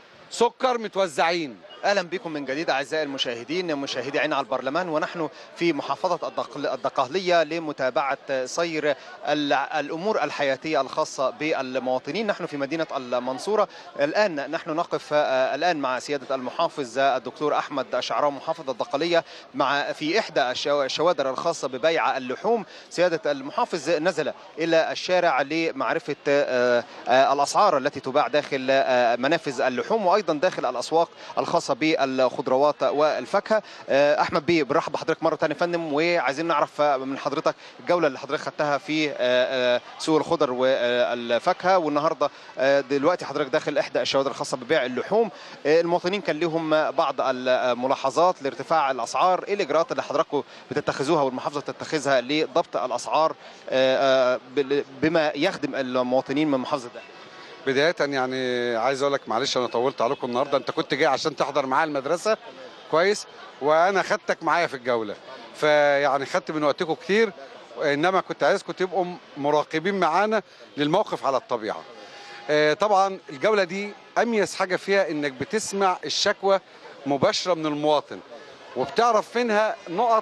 سكر متوزعين اهلا بكم من جديد اعزائي المشاهدين مشاهدي عين على البرلمان ونحن في محافظه الدق- الدقهليه لمتابعه سير ال- الامور الحياتيه الخاصه بالمواطنين نحن في مدينه المنصوره الان نحن نقف آه، الان مع سياده المحافظ آه، الدكتور احمد شعراوي محافظ الدقهليه مع في احدى الشو- الشوادر الخاصه ببيع اللحوم سياده المحافظ نزل الى الشارع لمعرفه آه، آه، الاسعار التي تباع داخل آه، منافذ اللحوم وايضا داخل الاسواق الخاصه بالخضروات والفاكهه آه، احمد بيه برحب بحضرتك مره ثانيه يا فندم وعايزين نعرف آه، من حضرتك الجوله اللي حضرتك خدتها في آه، آه، سوق الخضر والفاكهه والنهارده آه، دلوقتي حضرتك داخل احدى الشوادر الخاصه ببيع اللحوم آه، المواطنين كان لهم بعض الملاحظات لارتفاع الاسعار ايه الاجراءات اللي حضراتكم بتتخذوها والمحافظه تتخذها لضبط الاسعار آه، آه، بال- بما يخدم المواطنين من محافظه الدقهلية بداية يعني عايز اقول لك معلش انا طولت عليكم النهارده انت كنت جاي عشان تحضر معايا المدرسة كويس وانا خدتك معايا في الجولة فيعني خدت من وقتكم كتير انما كنت عايزكم تبقوا مراقبين معانا للموقف على الطبيعة آه، طبعا الجولة دي اميز حاجة فيها انك بتسمع الشكوى مباشرة من المواطن وبتعرف منها نقط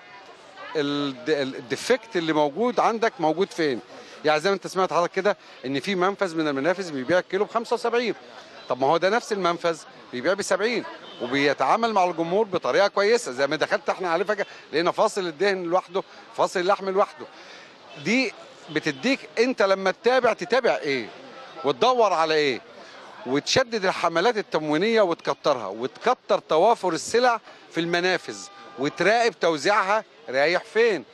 الد- الديفكت اللي موجود عندك موجود فين يعني زي ما انت سمعت حضرتك كده ان في منفذ من المنافذ بيبيع الكيلو ب 75 طب ما هو ده نفس المنفذ بيبيع ب 70 وبيتعامل مع الجمهور بطريقه كويسه زي ما دخلت احنا عليه فجاه لقينا فاصل الدهن لوحده فاصل اللحم لوحده دي بتديك انت لما تتابع تتابع ايه وتدور على ايه وتشدد الحملات التموينيه وتكترها وتكتر توافر السلع في المنافذ وتراقب توزيعها رايح فين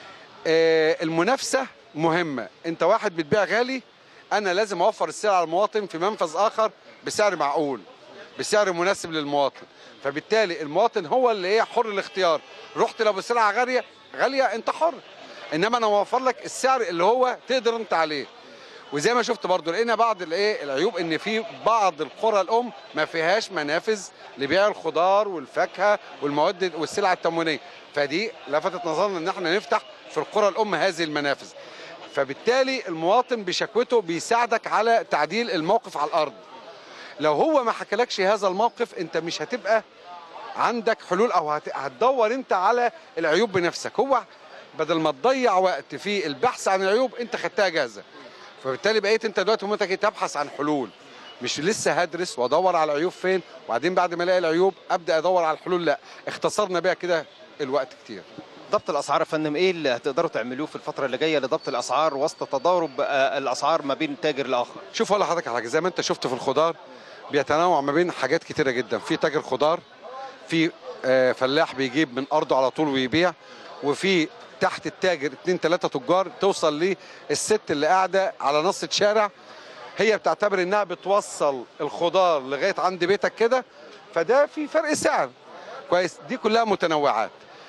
آه، المنافسه مهمه انت واحد بتبيع غالي انا لازم اوفر السلع على المواطن في منفذ اخر بسعر معقول بسعر مناسب للمواطن فبالتالي المواطن هو اللي ايه حر الاختيار رحت لو بسلعه غاليه غاليه انت حر انما انا موفر لك السعر اللي هو تقدر انت عليه وزي ما شفت برضو لقينا بعض الايه العيوب ان في بعض القرى الام ما فيهاش منافذ لبيع الخضار والفاكهه والمواد والسلع التموينيه فدي لفتت نظرنا ان احنا نفتح في القرى الام هذه المنافذ فبالتالي المواطن بشكوته بيساعدك على تعديل الموقف على الارض لو هو ما حكالكش هذا الموقف انت مش هتبقى عندك حلول او هت- هتدور انت على العيوب بنفسك هو بدل ما تضيع وقت في البحث عن العيوب انت خدتها جاهزه فبالتالي بقيت انت دلوقتي وانت جاي تبحث عن حلول مش لسه هدرس وادور على العيوب فين وبعدين بعد ما الاقي العيوب ابدا ادور على الحلول لا اختصرنا بيها كده الوقت كتير ضبط الاسعار يا فندم ايه اللي هتقدروا تعملوه في الفتره اللي جايه لضبط الاسعار وسط تضارب آه، الاسعار ما بين تاجر لاخر شوف اقول لحضرتك على حاجه زي ما انت شفت في الخضار بيتنوع ما بين حاجات كتيره جدا في تاجر خضار في آه، فلاح بيجيب من ارضه على طول ويبيع وفي تحت التاجر اتنين تلاته تجار توصل للست اللي قاعده على نص شارع هي بتعتبر انها بتوصل الخضار لغايه عند بيتك كده فده في فرق سعر كويس دي كلها متنوعات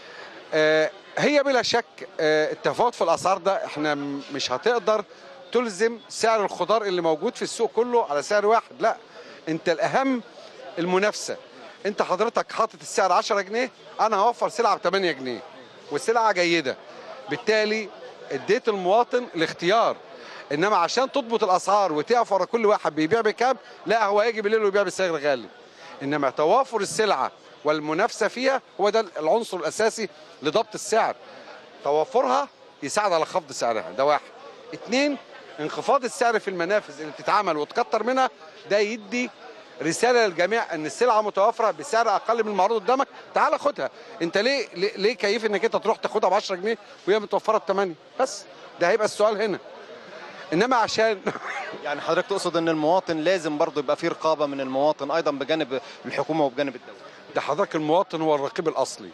آه، هي بلا شك آه، التفاوت في الاسعار ده احنا م- مش هتقدر تلزم سعر الخضار اللي موجود في السوق كله على سعر واحد لا انت الاهم المنافسه انت حضرتك حاطط السعر 10 جنيه انا هوفر سلعه ب 8 جنيه والسلعه جيده بالتالي اديت المواطن الاختيار انما عشان تضبط الاسعار وتقف ورا كل واحد بيبيع بكام لا هو يجي بالليل ويبيع بسعر غالي انما توافر السلعه والمنافسه فيها هو ده العنصر الاساسي لضبط السعر توافرها يساعد على خفض سعرها ده واحد اتنين انخفاض السعر في المنافذ اللي بتتعمل وتكتر منها ده يدي رساله للجميع ان السلعه متوفره بسعر اقل من المعروض قدامك تعال خدها انت ليه ليه, ليه كيف انك انت تروح تاخدها ب 10 جنيه وهي متوفره ب 8 بس ده هيبقى السؤال هنا انما عشان يعني حضرتك تقصد ان المواطن لازم برضه يبقى فيه رقابه من المواطن ايضا بجانب الحكومه وبجانب الدوله ده حضرتك المواطن هو الرقيب الاصلي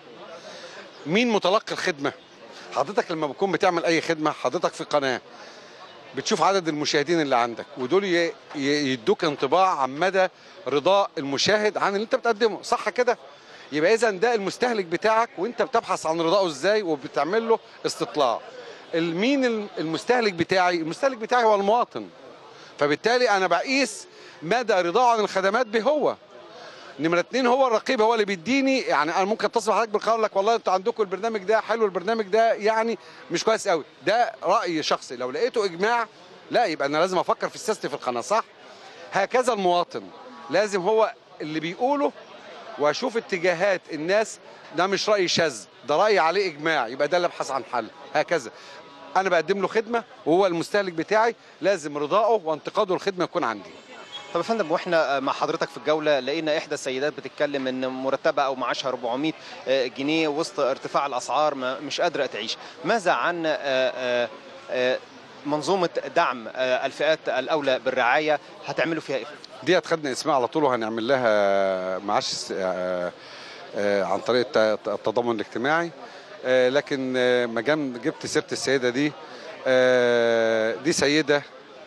مين متلقي الخدمه حضرتك لما بتكون بتعمل اي خدمه حضرتك في قناه بتشوف عدد المشاهدين اللي عندك ودول ي- ي- يدوك انطباع عن مدى رضاء المشاهد عن اللي انت بتقدمه صح كده يبقى اذا ده المستهلك بتاعك وانت بتبحث عن رضائه ازاي وبتعمل له استطلاع مين ال- المستهلك بتاعي المستهلك بتاعي هو المواطن فبالتالي انا بقيس مدى رضاه عن الخدمات به هو نمرة اتنين هو الرقيب هو اللي بيديني يعني انا ممكن اتصل بحضرتك بالقرار اقول لك والله انتوا عندكم البرنامج ده حلو البرنامج ده يعني مش كويس قوي ده راي شخصي لو لقيته اجماع لا يبقى انا لازم افكر في سياستي في القناه صح هكذا المواطن لازم هو اللي بيقوله واشوف اتجاهات الناس ده مش راي شاذ ده راي عليه اجماع يبقى ده اللي ابحث عن حل هكذا انا بقدم له خدمه وهو المستهلك بتاعي لازم رضائه وانتقاده الخدمه يكون عندي طب يا فندم واحنا مع حضرتك في الجوله لقينا احدى السيدات بتتكلم ان مرتبها او معاشها 400 جنيه وسط ارتفاع الاسعار ما مش قادره تعيش ماذا عن آه، آه، آه، منظومه دعم آه، الفئات الاولى بالرعايه هتعملوا فيها ايه دي خدنا اسمها على طول وهنعمل لها معاش آه، آه، عن طريق الت- التضامن الاجتماعي آه، لكن آه، ما جام جبت سيره السيده دي آه، دي سيده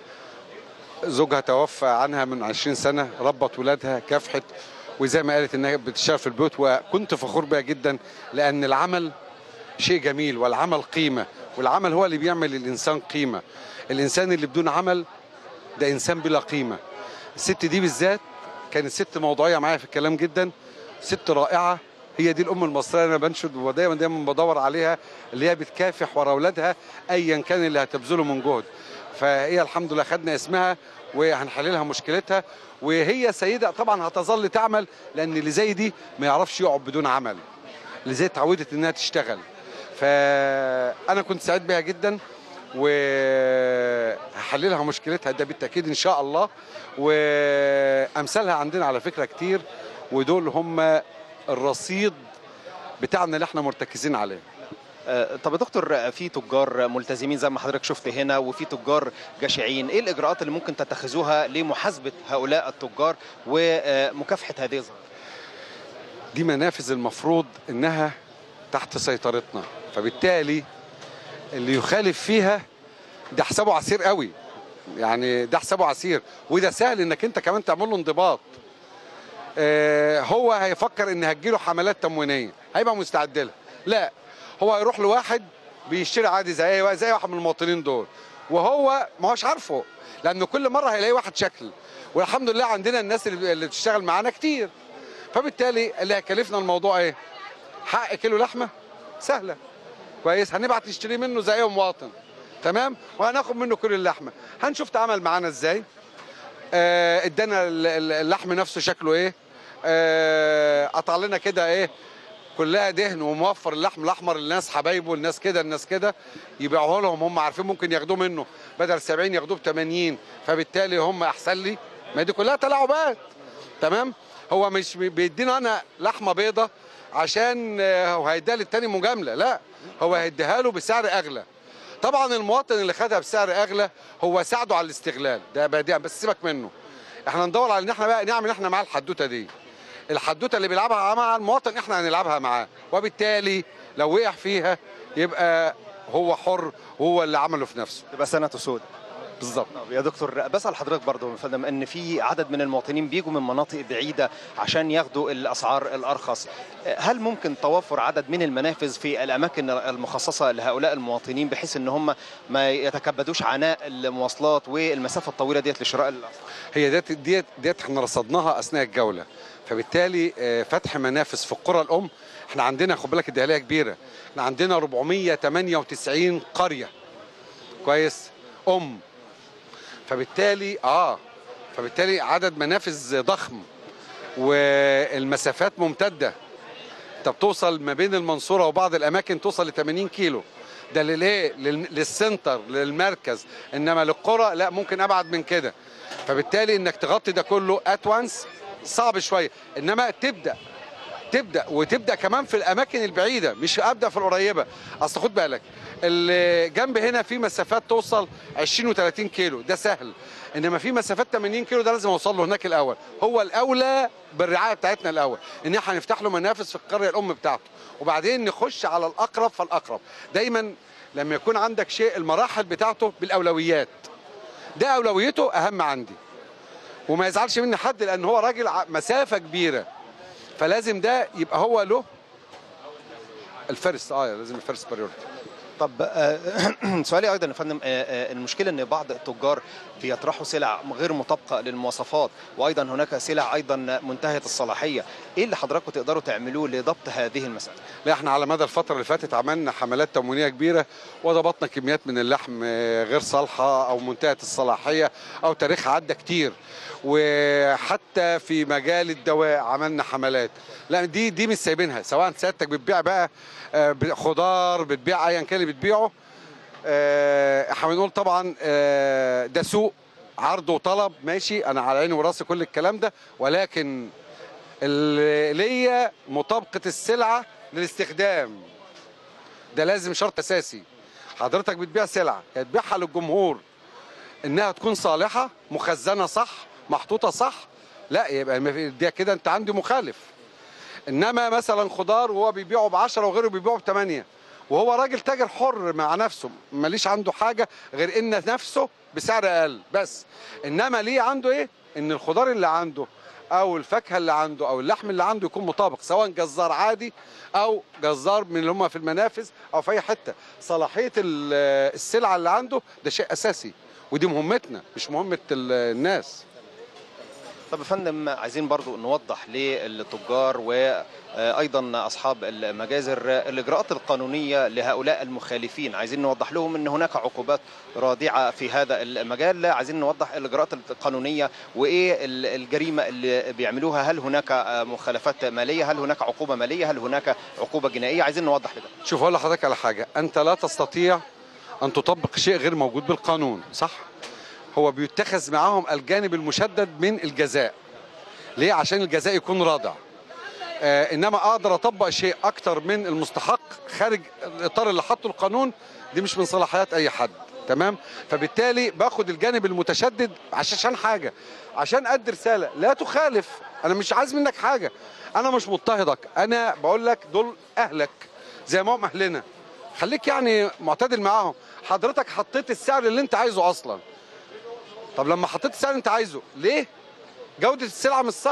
زوجها توفى عنها من 20 سنه ربت ولادها كافحت وزي ما قالت انها بتشتغل في البيوت وكنت فخور بها جدا لان العمل شيء جميل والعمل قيمه والعمل هو اللي بيعمل للانسان قيمه الانسان اللي بدون عمل ده انسان بلا قيمه الست دي بالذات كانت ست موضوعيه معايا في الكلام جدا ست رائعه هي دي الام المصريه انا بنشد ودايما دايما بدور عليها اللي هي بتكافح ورا اولادها ايا كان اللي هتبذله من جهد فهي الحمد لله خدنا اسمها وهنحللها مشكلتها وهي سيده طبعا هتظل تعمل لان اللي زي دي ما يعرفش يقعد بدون عمل اللي زي اتعودت انها تشتغل فانا كنت سعيد بيها جدا وهحللها مشكلتها ده بالتاكيد ان شاء الله وامثالها عندنا على فكره كتير ودول هم الرصيد بتاعنا اللي احنا مرتكزين عليه آه، طب يا دكتور في تجار ملتزمين زي ما حضرتك شفت هنا وفي تجار جشعين ايه الاجراءات اللي ممكن تتخذوها لمحاسبه هؤلاء التجار ومكافحه هذه الظاهره دي منافذ المفروض انها تحت سيطرتنا فبالتالي اللي يخالف فيها ده حسابه عسير قوي يعني ده حسابه عسير وده سهل انك انت كمان تعمل له انضباط آه هو هيفكر ان هتجيله حملات تموينيه هيبقى مستعد لها لا هو هيروح لواحد بيشتري عادي زي أي- زي واحد من المواطنين دول وهو ما هوش عارفه لانه كل مره هيلاقي واحد شكل والحمد لله عندنا الناس اللي اللي بتشتغل معانا كتير فبالتالي اللي هيكلفنا الموضوع ايه حق كيلو لحمه سهله كويس هنبعت نشتري منه زي اي مواطن تمام وهناخد منه كل اللحمه هنشوف تعامل معانا ازاي آه، ادانا ال- ال- اللحم نفسه شكله ايه آه، قطع لنا كده ايه كلها دهن وموفر اللحم الاحمر للناس حبايبه الناس كده الناس كده يبيعوه لهم هم عارفين ممكن ياخدوه منه بدل 70 ياخدوه ب 80 فبالتالي هم احسن لي ما دي كلها تلاعبات تمام هو مش بي- بيدينا انا لحمه بيضه عشان آه، هو هيديها للتاني مجامله لا هو هيديها له بسعر اغلى طبعا المواطن اللي خدها بسعر اغلى هو ساعده على الاستغلال ده بديع بس سيبك منه احنا ندور على ان احنا بقى نعمل احنا معاه الحدوته دي الحدوته اللي بيلعبها مع المواطن احنا هنلعبها معاه وبالتالي لو وقع فيها يبقى هو حر وهو اللي عمله في نفسه تبقى سنة سود بالظبط يا دكتور بسأل حضرتك برضه يا فندم ان في عدد من المواطنين بيجوا من مناطق بعيده عشان ياخدوا الاسعار الارخص هل ممكن توفر عدد من المنافذ في الاماكن المخصصه لهؤلاء المواطنين بحيث ان هم ما يتكبدوش عناء المواصلات والمسافه الطويله ديت لشراء الأسعار؟ هي ديت ديت ديت احنا رصدناها اثناء الجوله فبالتالي آه، فتح منافذ في القرى الام احنا عندنا خد بالك الدهليه كبيره احنا عندنا 498 قريه كويس ام فبالتالي اه فبالتالي عدد منافذ ضخم والمسافات ممتده انت بتوصل ما بين المنصوره وبعض الاماكن توصل ل 80 كيلو ده للايه لل- للسنتر للمركز انما للقرى لا ممكن ابعد من كده فبالتالي انك تغطي ده كله ات وانس صعب شويه انما تبدا تبدا وتبدا كمان في الاماكن البعيده مش ابدا في القريبه اصل خد بالك اللي جنب هنا في مسافات توصل 20 و30 كيلو ده سهل انما في مسافات 80 كيلو ده لازم اوصل له هناك الاول هو الاولى بالرعايه بتاعتنا الاول ان احنا هنفتح له منافذ في القريه الام بتاعته وبعدين نخش على الاقرب فالاقرب دايما لما يكون عندك شيء المراحل بتاعته بالاولويات ده اولويته اهم عندي وما يزعلش مني حد لان هو راجل ع- مسافه كبيره فلازم ده يبقى هو له الفيرست اه لازم الفيرست بريورتي طب آه، سؤالي ايضا يا فندم آه، آه، المشكله ان بعض التجار بيطرحوا سلع غير مطابقه للمواصفات وايضا هناك سلع ايضا منتهيه الصلاحيه ايه اللي حضراتكم تقدروا تعملوه لضبط هذه المساله لا احنا على مدى الفترة اللي فاتت عملنا حملات تموينية كبيرة وضبطنا كميات من اللحم آه، غير صالحة أو منتهية الصلاحية أو تاريخها عدى كتير وحتى في مجال الدواء عملنا حملات لا دي دي مش سايبينها سواء سيادتك بتبيع بقى آه، ب- خضار بتبيع أيا كان اللي بتبيعه آه، احنا بنقول طبعا آه، ده سوق عرض وطلب ماشي انا على عيني وراسي كل الكلام ده ولكن اللي ليا مطابقه السلعه للاستخدام ده لازم شرط اساسي حضرتك بتبيع سلعه يا تبيعها للجمهور انها تكون صالحه مخزنه صح محطوطه صح لا يبقى ما في- ده كده انت عندي مخالف انما مثلا خضار وهو بيبيعه ب 10 وغيره بيبيعه ب 8 وهو راجل تاجر حر مع نفسه ماليش عنده حاجه غير ان نفسه بسعر اقل بس انما ليه عنده ايه ان الخضار اللي عنده او الفاكهه اللي عنده او اللحم اللي عنده يكون مطابق سواء جزار عادي او جزار من اللي هم في المنافذ او في اي حته صلاحيه ال- السلعه اللي عنده ده شيء اساسي ودي مهمتنا مش مهمه ال- الناس طب يا فندم عايزين برضو نوضح للتجار وايضا اصحاب المجازر الاجراءات القانونيه لهؤلاء المخالفين عايزين نوضح لهم ان هناك عقوبات رادعه في هذا المجال عايزين نوضح الاجراءات القانونيه وايه ال- الجريمه اللي بيعملوها هل هناك مخالفات ماليه هل هناك عقوبه ماليه هل هناك عقوبه جنائيه عايزين نوضح لده شوف اقول لحضرتك على حاجه انت لا تستطيع ان تطبق شيء غير موجود بالقانون صح هو بيتخذ معاهم الجانب المشدد من الجزاء ليه عشان الجزاء يكون رادع آه انما اقدر اطبق شيء اكتر من المستحق خارج الاطار اللي حطه القانون دي مش من صلاحيات اي حد تمام فبالتالي باخد الجانب المتشدد عشان حاجه عشان ادي رساله لا تخالف انا مش عايز منك حاجه انا مش مضطهدك انا بقول لك دول اهلك زي ما هم اهلنا خليك يعني معتدل معاهم حضرتك حطيت السعر اللي انت عايزه اصلا طب لما حطيت السعر اللي انت عايزه ليه جودة السلعة مش صح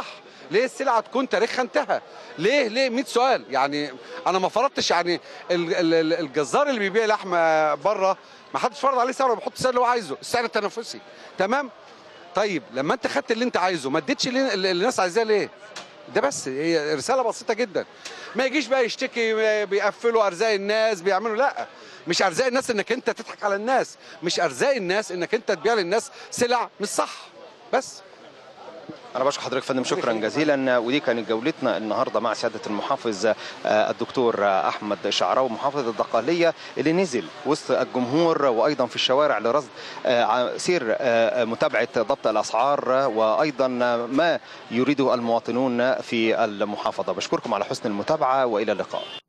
ليه السلعه تكون تاريخها انتهى ليه ليه 100 سؤال يعني انا ما فرضتش يعني ال- ال- ال- الجزار اللي بيبيع لحمه بره ما حدش فرض عليه سعر بيحط السعر اللي هو عايزه السعر التنافسي تمام طيب لما انت خدت اللي انت عايزه ما اديتش اللي اللي الناس عايزاه ليه ده بس هي رساله بسيطه جدا ما يجيش بقى يشتكي بيقفلوا ارزاق الناس بيعملوا لا مش ارزاق الناس انك انت تضحك على الناس مش ارزاق الناس انك انت تبيع للناس سلع مش صح بس انا بشكر حضرتك فندم شكرا جزيلا ودي كانت جولتنا النهارده مع سياده المحافظ آه، الدكتور آه، احمد شعراوي محافظ الدقهليه اللي نزل وسط الجمهور وايضا في الشوارع لرصد آه، ع- سير آه، متابعه ضبط الاسعار آه، وايضا ما يريده المواطنون في المحافظه بشكركم على حسن المتابعه والى اللقاء